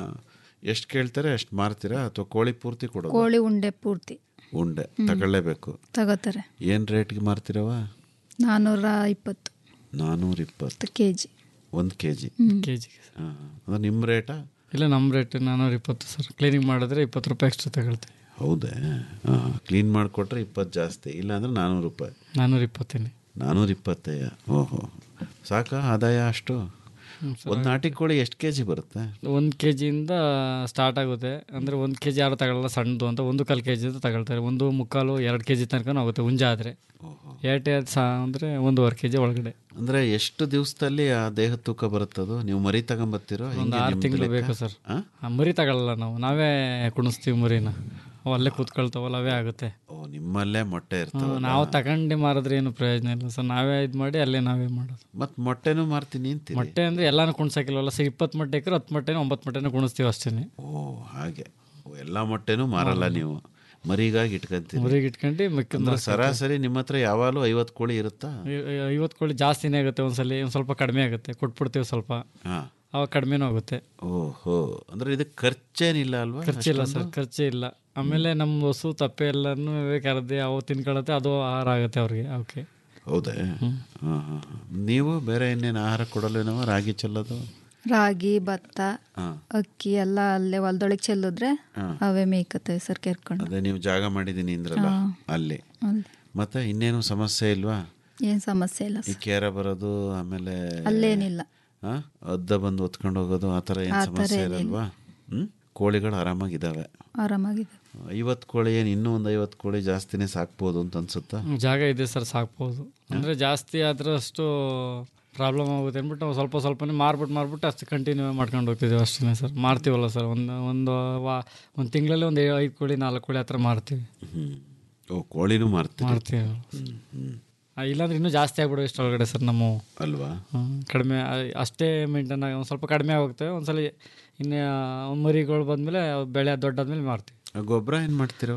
ಎಷ್ಟು ಕೇಳ್ತಾರೆ ಅಷ್ಟು ಮಾರ್ತೀರಾ ಅಥವಾ ಕೋಳಿ ಪೂರ್ತಿ ಕೊಡೋದು ಕೋಳಿ ಉಂಡೆ ಪೂರ್ತಿ ಉಂಡೆ ತಗೊಳ್ಳೇಬೇಕು ತಗೋತಾರೆ ಏನು ರೇಟ್ಗೆ ಮಾರ್ತೀರವ ನಾನ್ನೂರ ಇಪ್ಪತ್ತು ನಾನ್ನೂರ ಇಪ್ಪತ್ತು ಕೆ ಜಿ ಒಂದು ಕೆ ಜಿ ಕೆ ಜಿಗೆ ಹಾಂ ಅಂದ್ರೆ ನಿಮ್ಮ ರೇಟಾ ಇಲ್ಲ ನಮ್ಮ ರೇಟ್ ನಾನ್ನೂರ ಇಪ್ಪತ್ತು ಸರ್ ಕ್ಲೀನಿಂಗ್ ಮಾಡಿದ್ರೆ ಇಪ್ಪತ್ತು ರೂಪಾಯಿ ಎಕ್ಸ್ಟ್ರಾ ತಗೊಳ್ತೀವಿ ಹೌದೇ ಹಾಂ ಕ್ಲೀನ್ ಮಾಡಿಕೊಟ್ರೆ ಇಪ್ಪತ್ತು ಜಾಸ್ತಿ ಇಲ್ಲಾಂದ್ರೆ ನಾನ್ನೂರು ರೂಪಾಯಿ ನಾನ್ನೂರ ಇಪ್ಪತ್ತೇನೆ ನಾನ್ನೂರ ಇಪ್ಪತ್ತಯ್ಯ ಓಹೋ ಸಾಕಾ ಆದಾಯ ಅಷ್ಟು ಒಂದು ನಾಟಿ ಕೋಳಿ ಎಷ್ಟು ಕೆ ಜಿ ಬರುತ್ತೆ ಒಂದು ಕೆ ಜಿಯಿಂದ ಸ್ಟಾರ್ಟ್ ಆಗುತ್ತೆ ಅಂದರೆ ಒಂದು ಕೆ ಜಿ ಯಾರು ತಗೊಳ್ಳಲ್ಲ ಸಣ್ಣದು ಅಂತ ಒಂದು ಕಾಲು ಕೆ ಜಿ ಅಂತ ತಗೊಳ್ತಾರೆ ಒಂದು ಮುಕ್ಕಾಲು ಎರಡು ಕೆ ಜಿ ತನಕ ಆಗುತ್ತೆ ಹುಂಜ ಆದರೆ ಏಟೆ ಸಹ ಅಂದರೆ ಒಂದೂವರೆ ಕೆ ಜಿ ಒಳಗಡೆ ಅಂದರೆ ಎಷ್ಟು ದಿವಸದಲ್ಲಿ ಆ ದೇಹದ ತೂಕ ಬರುತ್ತದು ನೀವು ಮರಿ ತಗೊಂಬರ್ತೀರೋ ಒಂದು ಹೆಂಗೆ ಆರು ನಿಮ್ದು ತಿಂಗಳು ಲೆಕ್ಕ? ಬೇಕು ಸರ್ ಆ? ಆ, ಮರಿ ತಗೊಳ್ಳಲ್ಲ ನಾವು ನಾವೇ ಕುಣಿಸ್ತೀವಿ ಮರಿನ ಅವು ಅಲ್ಲೇ ಕೂತ್ಕೊಳ್ತಾವಲ್ಲ ಅವೇ ಆಗುತ್ತೆ ಓ ನಿಮ್ಮಲ್ಲೇ ಮೊಟ್ಟೆ ಇರ್ತವೆ ಹ್ಮ್, ನಾವು ತಗೊಂಡು ಮಾರಿದ್ರೆ ಏನು ಪ್ರಯೋಜನ ಇಲ್ಲ ಸರ್ ನಾವೇ ಇದು ಮಾಡಿ ಅಲ್ಲೇ ನಾವೇ ಮಾಡೋದು ಮತ್ತು ಮೊಟ್ಟೆನೂ ಮಾರ್ತೀನಿ ಅಂತೀರಿ ಮೊಟ್ಟೆ ಅಂದರೆ ಎಲ್ಲಾನು ಕುಣ್ಸಕ್ಕಿಲ್ವಲ್ಲ ಸರ್ ಇಪ್ಪತ್ತು ಮೊಟ್ಟೆ ಇಕ್ಕರೆ ಹತ್ತು ಮೊಟ್ಟೆನೂ ಒಂಬತ್ತು ಮೊಟ್ಟೆನೂ ಕುಣಿಸ್ತೀವಿ ಅಷ್ಟೇ ಓ ಹಾಗೆ ಓ, ಎಲ್ಲ ಮೊಟ್ಟೆನೂ ಮಾರಲ್ಲ ನೀವು ಮರಿಗಾಗಿ ಇಟ್ಕೊಂತೀರಿ ಮರಿಗೆ ಇಟ್ಕೊಂಡು ಮಿಕ್ಕಿದ ಅಂದ್ರೆ ಸರಾಸರಿ ನಿಮ್ಮ ಹತ್ರ ಯಾವಾಗಲೂ ಐವತ್ತು ಕೋಳಿ ಇರುತ್ತಾ ಐವತ್ತು ಕೋಳಿ ಜಾಸ್ತಿನೇ ಆಗುತ್ತೆ ಒಂದ್ಸಲಿ ಒಂದು ಸ್ವಲ್ಪ ಕಡಿಮೆ ಆಗುತ್ತೆ ಕೊಟ್ಬಿಡ್ತೀವಿ ಸ್ವಲ್ಪ ಹಾಂ ಅವಾಗ ಕಡಿಮೆನೂ ಆಗುತ್ತೆ ಓಹೋ ಅಂದ್ರೆ ಇದಕ್ಕೆ ಖರ್ಚೇನಿಲ್ಲ ಅಲ್ವಾ ಖರ್ಚಿಲ್ಲ ಸರ್ ಖರ್ಚೇ ಇಲ್ಲ ಆಮೇಲೆ ನಮ್ಮ ಹಸು ತಪ್ಪೆ ಎಲ್ಲನೂ ಕರೆದಿ ಅವು ತಿನ್ಕೊಳತ್ತೆ ಅದು ಆಹಾರ ಆಗುತ್ತೆ ಅವ್ರಿಗೆ ಅವಕ್ಕೆ ಹೌದೇ ಹಾಂ ಹಾಂ ನೀವು ಬೇರೆ ಇನ್ನೇನು ಆಹಾರ ಕೊಡಲ್ವೇನವ ರಾಗಿ ಚೆಲ್ಲೋದು ರಾಗಿ ಭತ್ತ ಹಾಂ ಅಕ್ಕಿ ಎಲ್ಲ ಅಲ್ಲೇ ಹೊಲ್ದೊಳಗೆ ಚೆಲ್ಲಿದ್ರೆ ಅವೇ ಮೇಯ್ಕತ್ತವೆ ಸರ್ ಕೆರ್ಕೊಂಡು ಅದೇ ನೀವು ಜಾಗ ಮಾಡಿದ್ದೀನಿ ಅಂದ್ರಲ್ಲ ಅಲ್ಲಿ ಅಲ್ಲಿ ಮತ್ತೆ ಇನ್ನೇನು ಸಮಸ್ಯೆ ಇಲ್ವಾ ಏನು ಸಮಸ್ಯೆ ಇಲ್ಲ ಈ ಸರ್ ಕೇರ ಬರೋದು ಆಮೇಲೆ ಅಲ್ಲೇನಿಲ್ಲ ಹಾಂ ಅದ್ದ ಬಂದು ಹೊತ್ಕೊಂಡು ಹೋಗೋದು ಆ ಥರ ಏನು ಸಮಸ್ಯೆ ಇರಲ್ವಾ ಹ್ಞೂ ಕೋಳಿಗಳು ಆರಾಮಾಗಿದ್ದಾವೆ ಆರಾಮಾಗಿದೆ ಐವತ್ತು ಕೋಳಿ ಏನು ಇನ್ನೂ ಒಂದು ಐವತ್ತು ಕೋಳಿ ಜಾಸ್ತಿನೇ ಸಾಕ್ಬೋದು ಅಂತ ಅನ್ಸುತ್ತಾ ಜಾಗ ಇದೆ ಸರ್ ಸಾಕ್ಬೋದು ಅಂದರೆ ಜಾಸ್ತಿ ಆದ್ರೆ ಅಷ್ಟು ಪ್ರಾಬ್ಲಮ್ ಆಗುತ್ತೆ ಅಂದ್ಬಿಟ್ಟು ನಾವು ಸ್ವಲ್ಪ ಸ್ವಲ್ಪನೇ ಮಾರ್ಬಿಟ್ಟು ಮಾರ್ಬಿಟ್ಟು ಅಷ್ಟು ಕಂಟಿನ್ಯೂ ಮಾಡ್ಕೊಂಡು ಹೋಗ್ತಿದ್ದೀವಿ ಅಷ್ಟೇ ಸರ್ ಮಾರ್ತೀವಲ್ಲ ಸರ್ ಒಂದು ಒಂದು ವಾ ಒಂದು ತಿಂಗಳಲ್ಲಿ ಒಂದು ಐದು ಕೋಳಿ ನಾಲ್ಕು ಕೋಳಿ ಹತ್ರ ಮಾರ್ತೀವಿ ಹ್ಞೂ ಓ ಕೋಳಿನೂ ಮಾರ್ತೀವಿ ಮಾರ್ತೀವಿ ಹ್ಞೂ ಹ್ಞೂ ಆ, ಇಲ್ಲಾಂದ್ರೆ ಇನ್ನೂ ಜಾಸ್ತಿ ಆಗ್ಬಿಡೋ ಇಷ್ಟೊಳಗಡೆ ಸರ್ ನಮ್ಮ ಅಲ್ವಾ ಹ್ಮ್, ಕಡಿಮೆ ಆ, ಅಷ್ಟೇ ಮೇಂಟೈನ್ ಆಗಿ ಒಂದು ಸ್ವಲ್ಪ ಕಡಿಮೆ ಆಗುತ್ತೆ ಒಂದ್ಸಲ ಇನ್ನು ಮರಿಗಳು ಬಂದಮೇಲೆ ಬೆಳೆ ದೊಡ್ಡಾದ್ಮೇಲೆ ಮಾರ್ತೀವಿ ಆ ಗೊಬ್ಬರ ಏನು ಮಾಡ್ತೀರವ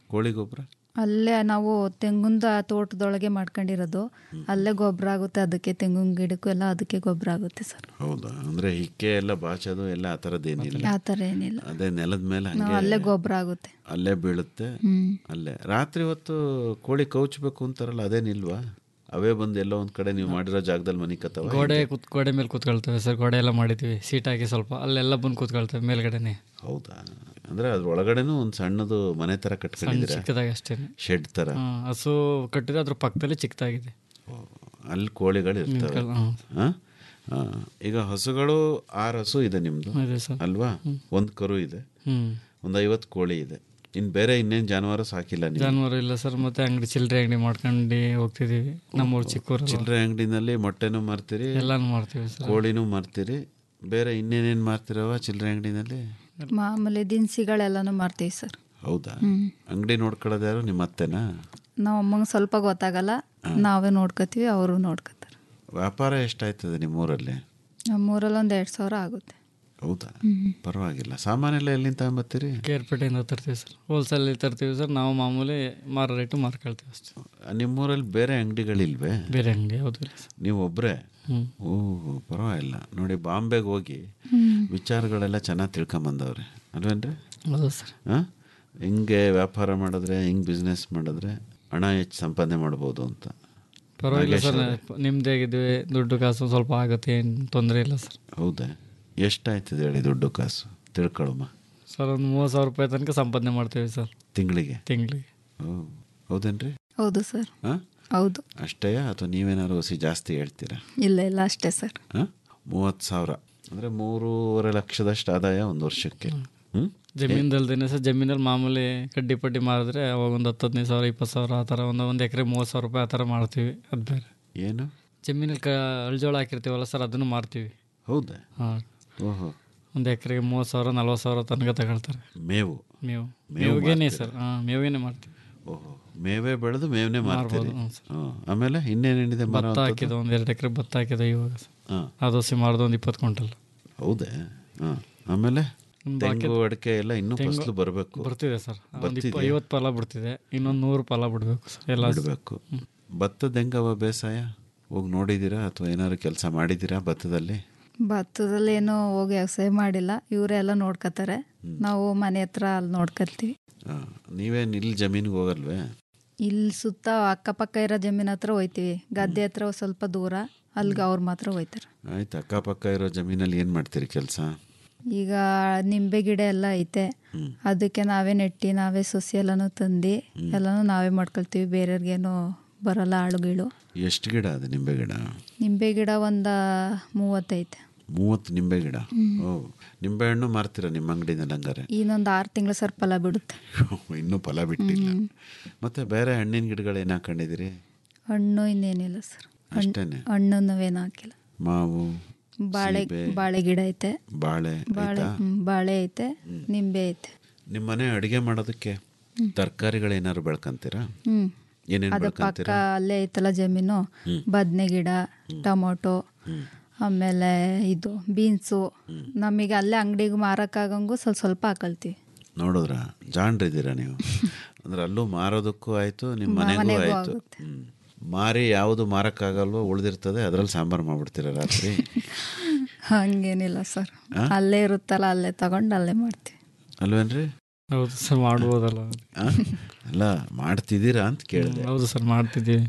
ಕೋಳಿ ಗೊಬ್ಬರ ಅಲ್ಲೇ ನಾವು ತೆಂಗುಂದ ತೋಟದೊಳಗೆ ಮಾಡ್ಕೊಂಡಿರೋದು ಅಲ್ಲೇ ಗೊಬ್ಬರ ಆಗುತ್ತೆ ಅದಕ್ಕೆ ತೆಂಗಿನ ಗಿಡಕ್ಕೂ ಎಲ್ಲ ಅದಕ್ಕೆ ಗೊಬ್ಬರ ಆಗುತ್ತೆ ಸರ್ ಹೌದಾ ಅಂದರೆ ಹಿಕ್ಕೆ ಎಲ್ಲ ಬಾಚೋದು ಎಲ್ಲ ಆ ಥರದ್ದೇನಿಲ್ಲ ಆ ಥರ ಏನಿಲ್ಲ ಅದೇ ನೆಲದ ಮೇಲೆ ನಾವು ಅಲ್ಲೇ ಹಂಗೆ ಗೊಬ್ಬರ ಆಗುತ್ತೆ ಅಲ್ಲೇ ಬೀಳುತ್ತೆ ಹ್ಮ್. ಅಲ್ಲೇ ರಾತ್ರಿ ಹೊತ್ತು ಕೋಳಿ ಕೌಚ್ಬೇಕು ಅಂತಾರಲ್ಲ ಅದೇನಿಲ್ವಾ ಅವೇ ಬಂದು ಎಲ್ಲೋ ಒಂದ್ ಕಡೆ ನೀವು ಮಾಡಿರೋ ಜಾಗದಲ್ಲಿ ಮನೆ ಕತ್ತವ ಗೋಡೆ ಕೂತ್ ಗೋಡೆ ಮೇಲೆ ಕೂತ್ಕೊಳ್ತೇವೆ ಸರ್ ಗೋಡೆ ಎಲ್ಲ ಮಾಡಿದ್ವಿ ಸೀಟ್ ಹಾಕಿ ಸ್ವಲ್ಪ ಅಲ್ಲೆಲ್ಲ ಬಂದು ಕೂತ್ಕೊಳ್ತೇವೆ ಮೇಲ್ಗಡೆನೆ ಹೌದಾ ಅಂದ್ರೆ ಅದ್ರ ಒಳಗಡೆನೂ ಒಂದು ಸಣ್ಣದು ಮನೆ ತರ ಸಣ್ಣ ಕಟ್ಕೊಂಡಿದ್ದೀರಾ ಚಿಕ್ಕದಾಗಿ ಅಷ್ಟೇ ಶೆಡ್ ತರ ಹಸು ಕಟ್ಟಿದ್ರೆ ಅದ್ರ ಪಕ್ಕದಲ್ಲಿ ಚಿಕ್ಕದಾಗಿದೆ ಅಲ್ಲಿ ಕೋಳಿಗಳು ಇರ್ತವೆ ನಿಂತ್ಕೊಳ್ಳ- ಹ್ಮ್. ಆ? ಆ, ಈಗ ಹಸುಗಳು ಆರು ಹಸು ಇದೆ ನಿಮ್ದು ಇದೆ ಸರ್. ಅಲ್ವಾ ಒಂದು ಕರು ಇದೆ ಹ್ಮ್. ಒಂದು ಐವತ್ತು ಕೋಳಿ ಇದೆ ಇನ್ ಬೇರೆ ಇನ್ನೇನು ಜಾನುವಾರು ಸಾಕಿಲ್ಲ ನೀವು ಜಾನುವಾರು ಇಲ್ಲ ಸರ್ ಮತ್ತೆ ಅಂಗಡಿ ಚಿಲ್ಲರೆ ಅಂಗಡಿ ಮಾಡ್ಕೊಂಡು ಹೋಗ್ತಿದೀವಿ ನಮ್ಮೂರು ಚಿಕ್ಕೂರು ಚಿಲ್ಲರೆ ಅಂಗಡಿನಲ್ಲಿ ಮೊಟ್ಟೆನೂ ಮಾರ್ತೀರಿ ಎಲ್ಲಾನು ಮಾರ್ತೀವಿ ಸರ್ ಕೋಳಿನೂ ಮಾರ್ತೀರಿ ಬೇರೆ ಇನ್ನೇನೇನು ಮಾರ್ತಿರವ ಚಿಲ್ಲರೆ ಅಂಗಡಿನಲ್ಲಿ ಮಾಮೂಲಿ ದಿನಸಿಗಳೆಲ್ಲನೂ ಮಾರ್ತೀವಿ ಸರ್ ಹೌದಾ ಹ್ಮ್. ಅಂಗಡಿ ನೋಡ್ಕೊಳ್ಳೋದು ಯಾರು ನಿಮ್ಮ ಅತ್ತೆನಾ ನಾವು ಅಮ್ಮಂಗೆ ಸ್ವಲ್ಪ ಗೊತ್ತಾಗಲ್ಲ ನಾವೇ ನೋಡ್ಕೋತೀವಿ ಅವರು ನೋಡ್ಕೋತಾರೆ ವ್ಯಾಪಾರ ಎಷ್ಟಾಯ್ತದೆ ನಿಮ್ಮೂರಲ್ಲಿ ನಮ್ಮೂರಲ್ಲಿ ಒಂದು ಎರಡು ಸಾವಿರ ಆಗುತ್ತೆ ಹೌದಾ ಪರವಾಗಿಲ್ಲ ಸಾಮಾನೆಲ್ಲ ಎಲ್ಲಿಂದ ತಗೊಂಬತ್ತೀರಿ ಕೇರ್ಪೇಟೆಯಿಂದ ತರ್ತೀವಿ ಸರ್ ಹೋಲ್ಸೇಲ್ ತರ್ತೀವಿ ಸರ್ ನಾವು ಮಾಮೂಲಿ ಮಾರೋ ರೇಟು ಮಾರ್ಕೊಳ್ತೀವಿ ಅಷ್ಟೇ ನಿಮ್ಮೂರಲ್ಲಿ ಬೇರೆ ಅಂಗಡಿಗಳಿಲ್ವೇ ಬೇರೆ ಅಂಗಡಿ ಯಾವುದು ಇಲ್ಲ ಸರ್ ನೀವು ಒಬ್ಬರೇ ಹ್ಮ್. ಓಹ್ ಪರವಾಗಿಲ್ಲ ನೋಡಿ ಬಾಂಬೆಗೆ ಹೋಗಿ ವಿಚಾರಗಳೆಲ್ಲ ಚೆನ್ನಾಗಿ ತಿಳ್ಕೊಂಬಂದವ್ರೆ ಅಲ್ವೇನ್ರಿ ಹೌದು ಸರ್ ಹಾಂ ಹೆಂಗೆ ವ್ಯಾಪಾರ ಮಾಡಿದ್ರೆ ಹೆಂಗೆ ಬಿಸ್ನೆಸ್ ಮಾಡಿದ್ರೆ ಹಣ ಹೆಚ್ಚು ಸಂಪಾದನೆ ಮಾಡ್ಬೋದು ಅಂತ ಪರವಾಗಿಲ್ಲ ನಾಗೇಶ್ ಸರ್ ಅವ್ರೆ. ನಿಮ್ದಾಗಿದ್ವಿ ದುಡ್ಡು ಕಾಸು ಸ್ವಲ್ಪ ಆಗುತ್ತೆ ಏನು ತೊಂದರೆ ಇಲ್ಲ ಸರ್ ಹೌದಾ ಎಷ್ಟಾಯ್ತದೆ ಹೇಳಿ ದುಡ್ಡು ಕಾಸು ತಿಳ್ಕೊಳಮ್ಮ ಸರ್ ಒಂದು ಮೂವತ್ತು ಸಾವಿರ ರೂಪಾಯಿ ತನಕ ಸಂಪಾದನೆ ಮಾಡ್ತೀವಿ ಸರ್ ತಿಂಗಳಿಗೆ ತಿಂಗಳಿಗೆ ಓ ಹೌದೇನ್ರಿ ಹೌದು ಸರ್ ಹಾಂ ಹೌದು ಅಷ್ಟೇ ಅಥವಾ ನೀವೇನಾದ್ರು ಹೊಸಿ ಜಾಸ್ತಿ ಹೇಳ್ತೀರಾ ಇಲ್ಲ ಇಲ್ಲ ಅಷ್ಟೇ ಸರ್ ಹಾಂ ಮೂವತ್ತು ಸಾವಿರ ಅಂದರೆ ಮೂರುವರೆ ಲಕ್ಷದಷ್ಟು ಆದಾಯ ಒಂದು ವರ್ಷಕ್ಕೆ ಹ್ಞೂ ಜಮೀನ್ದಲ್ದೇನೆ ಸರ್ ಜಮೀನಲ್ಲಿ ಮಾಮೂಲಿ ಕಡ್ಡಿ ಪಡ್ಡಿ ಮಾರಿದ್ರೆ ಅವಾಗ ಒಂದು ಹತ್ತು ಹದಿನೈದು ಸಾವಿರ ಇಪ್ಪತ್ತು ಸಾವಿರ ಆ ಥರ ಒಂದು ಒಂದು ಎಕರೆ ಮೂವತ್ತು ಸಾವಿರ ರೂಪಾಯಿ ಆ ಥರ ಮಾಡ್ತೀವಿ ಅದು ಬೇರೆ ಏನು ಜಮೀನಲ್ಲಿ ಕ ಅಳ್ಜೋಳ ಹಾಕಿರ್ತೀವಲ್ಲ ಸರ್ ಅದನ್ನು ಮಾರ್ತೀವಿ ಹೌದಾ ಹಾಂ ಓಹೋ ಒಂದು ಎಕರೆಗೆ ಮೂವತ್ತು ಸಾವಿರ ನಲ್ವತ್ತು ಸಾವಿರ ತನಕ ತಗೊಳ್ತಾರೆ ಮೇವು ಮೇವು ಮೇವು ಮೇವಿಗೇನೆ ಮಾರ್ತೀರಾ? ಸರ್ ಹಾಂ ಮೇವೇನೆ ಮಾಡ್ತೀವಿ ಓಹೋ ಮೇವೇ ಬೆಳೆದು ಮೇವನೇ ಮಾರ್ತೀರಿ ಮಾರ್ಬೋದು, ಹ್ಞೂ ಸರ್. ಹ್ಞೂ ಆಮೇಲೆ ಇನ್ನೇನೇನಿದೆ ಮರ ಭತ್ತ ಹಾಕಿದ ಒಂದು ಎರಡು ಎಕರೆ ಭತ್ತ ಹಾಕಿದ ಇವಾಗ ಸರ್ ಹಾಂ ಅದು ಹಸಿ ಮಾರ್ದು ಒಂದು ಇಪ್ಪತ್ತು ಕ್ವಿಂಟಲ್ ಹೌದೇ ಹಾಂ ಆಮೇಲೆ ಒಂದು ತೆಂಗು ಬಾಕಿ- ಅಡಿಕೆ ಎಲ್ಲ ಇನ್ನೂ ತೆಂಗು ಫಸಲು ಬರಬೇಕು ಬರ್ತಿದೆ ಸರ್ ಒಂದು ಇಪ್ಪ ಬರ್ತಿದೆ ಐವತ್ತು ಫಲ ಬಿಡ್ತಿದೆ ಇನ್ನೊಂದು ನೂರು ಫಲ ಬಿಡಬೇಕು ಸರ್ ಎಲ್ಲ ಬಿಡಬೇಕು ಭತ್ತದ ಹೆಂಗವ ಬೇಸಾಯ ಹೋಗಿ ನೋಡಿದ್ದೀರಾ ಅಥವಾ ಏನಾದ್ರು ಕೆಲಸ ಮಾಡಿದ್ದೀರಾ ಭತ್ತದಲ್ಲಿ ಭತ್ತದಲ್ಲಿ ಏನು ಹೋಗಿ ವ್ಯವಸಾಯ ಮಾಡಿಲ್ಲ ಇವರೇ ಎಲ್ಲ ನೋಡ್ಕೋತಾರೆ ನಾವು ಮನೆ ಹತ್ರ ಅಲ್ಲಿ ನೋಡ್ಕೊತೀವಿ ಆ, ನೀವೇನು ಇಲ್ಲಿ ಜಮೀನಿಗೆ ಹೋಗಲ್ವೇ ಇಲ್ಲಿ ಸುತ್ತ ಅಕ್ಕಪಕ್ಕ ಇರೋ ಜಮೀನ್ ಹತ್ರ ಹೋಯ್ತೀವಿ ಗದ್ದೆ ಹತ್ರ ಒಂದ್ ಸ್ವಲ್ಪ ದೂರ ಅಲ್ಲಿಗೆ ಅವ್ರು ಮಾತ್ರ ಹೋಯ್ತಾರೆ ಆಯ್ತು ಅಕ್ಕಪಕ್ಕ ಇರೋ ಜಮೀನಲ್ಲಿ ಏನು ಮಾಡ್ತೀರಿ ಕೆಲಸ ಈಗ ನಿಂಬೆ ಗಿಡ ಎಲ್ಲ ಐತೆ ಅದಕ್ಕೆ ನಾವೇ ನೆಟ್ಟಿ ನಾವೇ ಸೊಸಿ ಎಲ್ಲನೂ ತಂದು ಎಲ್ಲನೂ ನಾವೇ ಮಾಡ್ಕೊಳ್ತೀವಿ ಬೇರೆಯವ್ರಿಗೇನು ಬರಲ್ಲ ಆಳುಗಳು ಎಷ್ಟು ಗಿಡ ಅದು ನಿಂಬೆ ಗಿಡ ನಿಂಬೆ ಗಿಡ ಒಂದು ಮೂವತ್ತೈತೆ ಮೂವತ್ತು ನಿಂಬೆ ಗಿಡ ಓ ನಿಂಬೆ ಹಣ್ಣು ಮಾರ್ತೀರಾ ನಿಮ್ಮ ಅಂಗಡಿನಲ್ಲಿ ಹಂಗಾರೆ ಇನ್ನೊಂದು ಆರು ತಿಂಗಳು ಸರ್ ಫಲ ಬಿಡುತ್ತೆ ಇನ್ನೂ ಫಲ ಬಿಟ್ಟಿಲ್ಲ ಮತ್ತೆ ಬೇರೆ ಹಣ್ಣಿನ ಗಿಡಗಳು ಏನು ಹಾಕೊಂಡಿದ್ದೀರಿ ಹಣ್ಣು ಇನ್ನೇನಿಲ್ಲ ಸರ್ ಅಷ್ಟೇನೆ ಹಣ್ಣು ನಾವೇನು ಹಾಕಿಲ್ಲ ಮಾವು ಬಾಳೆ ಸೀಬೆ, ಬಾಳೆ ಗಿಡ ಐತೆ ಬಾಳೆ ಬಾಳೆ ಆಯ್ತಾ ಹ್ಮ್, ಬಾಳೆ ಐತೆ ನಿಂಬೆ ಐತೆ ನಿಮ್ಮ ಮನೆ ಅಡುಗೆ ಮಾಡೋದಕ್ಕೆ ತರಕಾರಿಗಳೇನಾದ್ರು ಬೆಳ್ಕೊಂತೀರಾ ಹ್ಮ್ ಏನೇನು ಅದು ಪಕ್ಕ ಬೆಳ್ಕೊಂತೀರಾ ಅಲ್ಲೇ ಐತಲ್ಲ ಜಮೀನು ಬದನೆ ಗಿಡ ಟೊಮೊಟೊ ಆಮೇಲೆ ಇದು ಬೀನ್ಸು ನಮಗೆ ಅಲ್ಲೇ ಅಂಗಡಿಗೆ ಮಾರಕ್ಕಾಗಂಗೂ ಸ್ವಲ್ಪ ಸ್ವಲ್ಪ ಹಾಕೊಳ್ತೀವಿ ನೋಡಿದ್ರ ಜಾಣ್ರಿದ್ದೀರಾ ನೀವು ಅಂದ್ರೆ ಅಲ್ಲೂ ಮಾರೋದಕ್ಕೂ ಆಯ್ತು ನಿಮ್ಮ ಮನೆಗೂ ಮನೆಗೂ ಆಯ್ತು ಹ್ಮ್. ಮಾರಿ ಯಾವುದು ಮಾರಕ್ಕಾಗಲ್ವೋ ಉಳಿದಿರ್ತದೆ ಅದ್ರಲ್ಲಿ ಸಾಂಬಾರು ಮಾಡ್ಬಿಡ್ತೀರಾ ರಾತ್ರಿ ಹಂಗೇನಿಲ್ಲ ಸರ್ ಅಲ್ಲೇ ಇರುತ್ತಲ್ಲ ಅಲ್ಲೇ ತಗೊಂಡು ಅಲ್ಲೇ ಮಾಡ್ತೀವಿ ಅಲ್ವೇನ್ರಿ ಹೌದು ಸರ್ ಮಾಡ್ಬೋದಲ್ಲ ಆ? ಅಲ್ಲ ಮಾಡ್ತಿದ್ದೀರಾ ಅಂತ ಕೇಳಿದೆ ಹೌದು ಸರ್ ಮಾಡ್ತಿದ್ದೀವಿ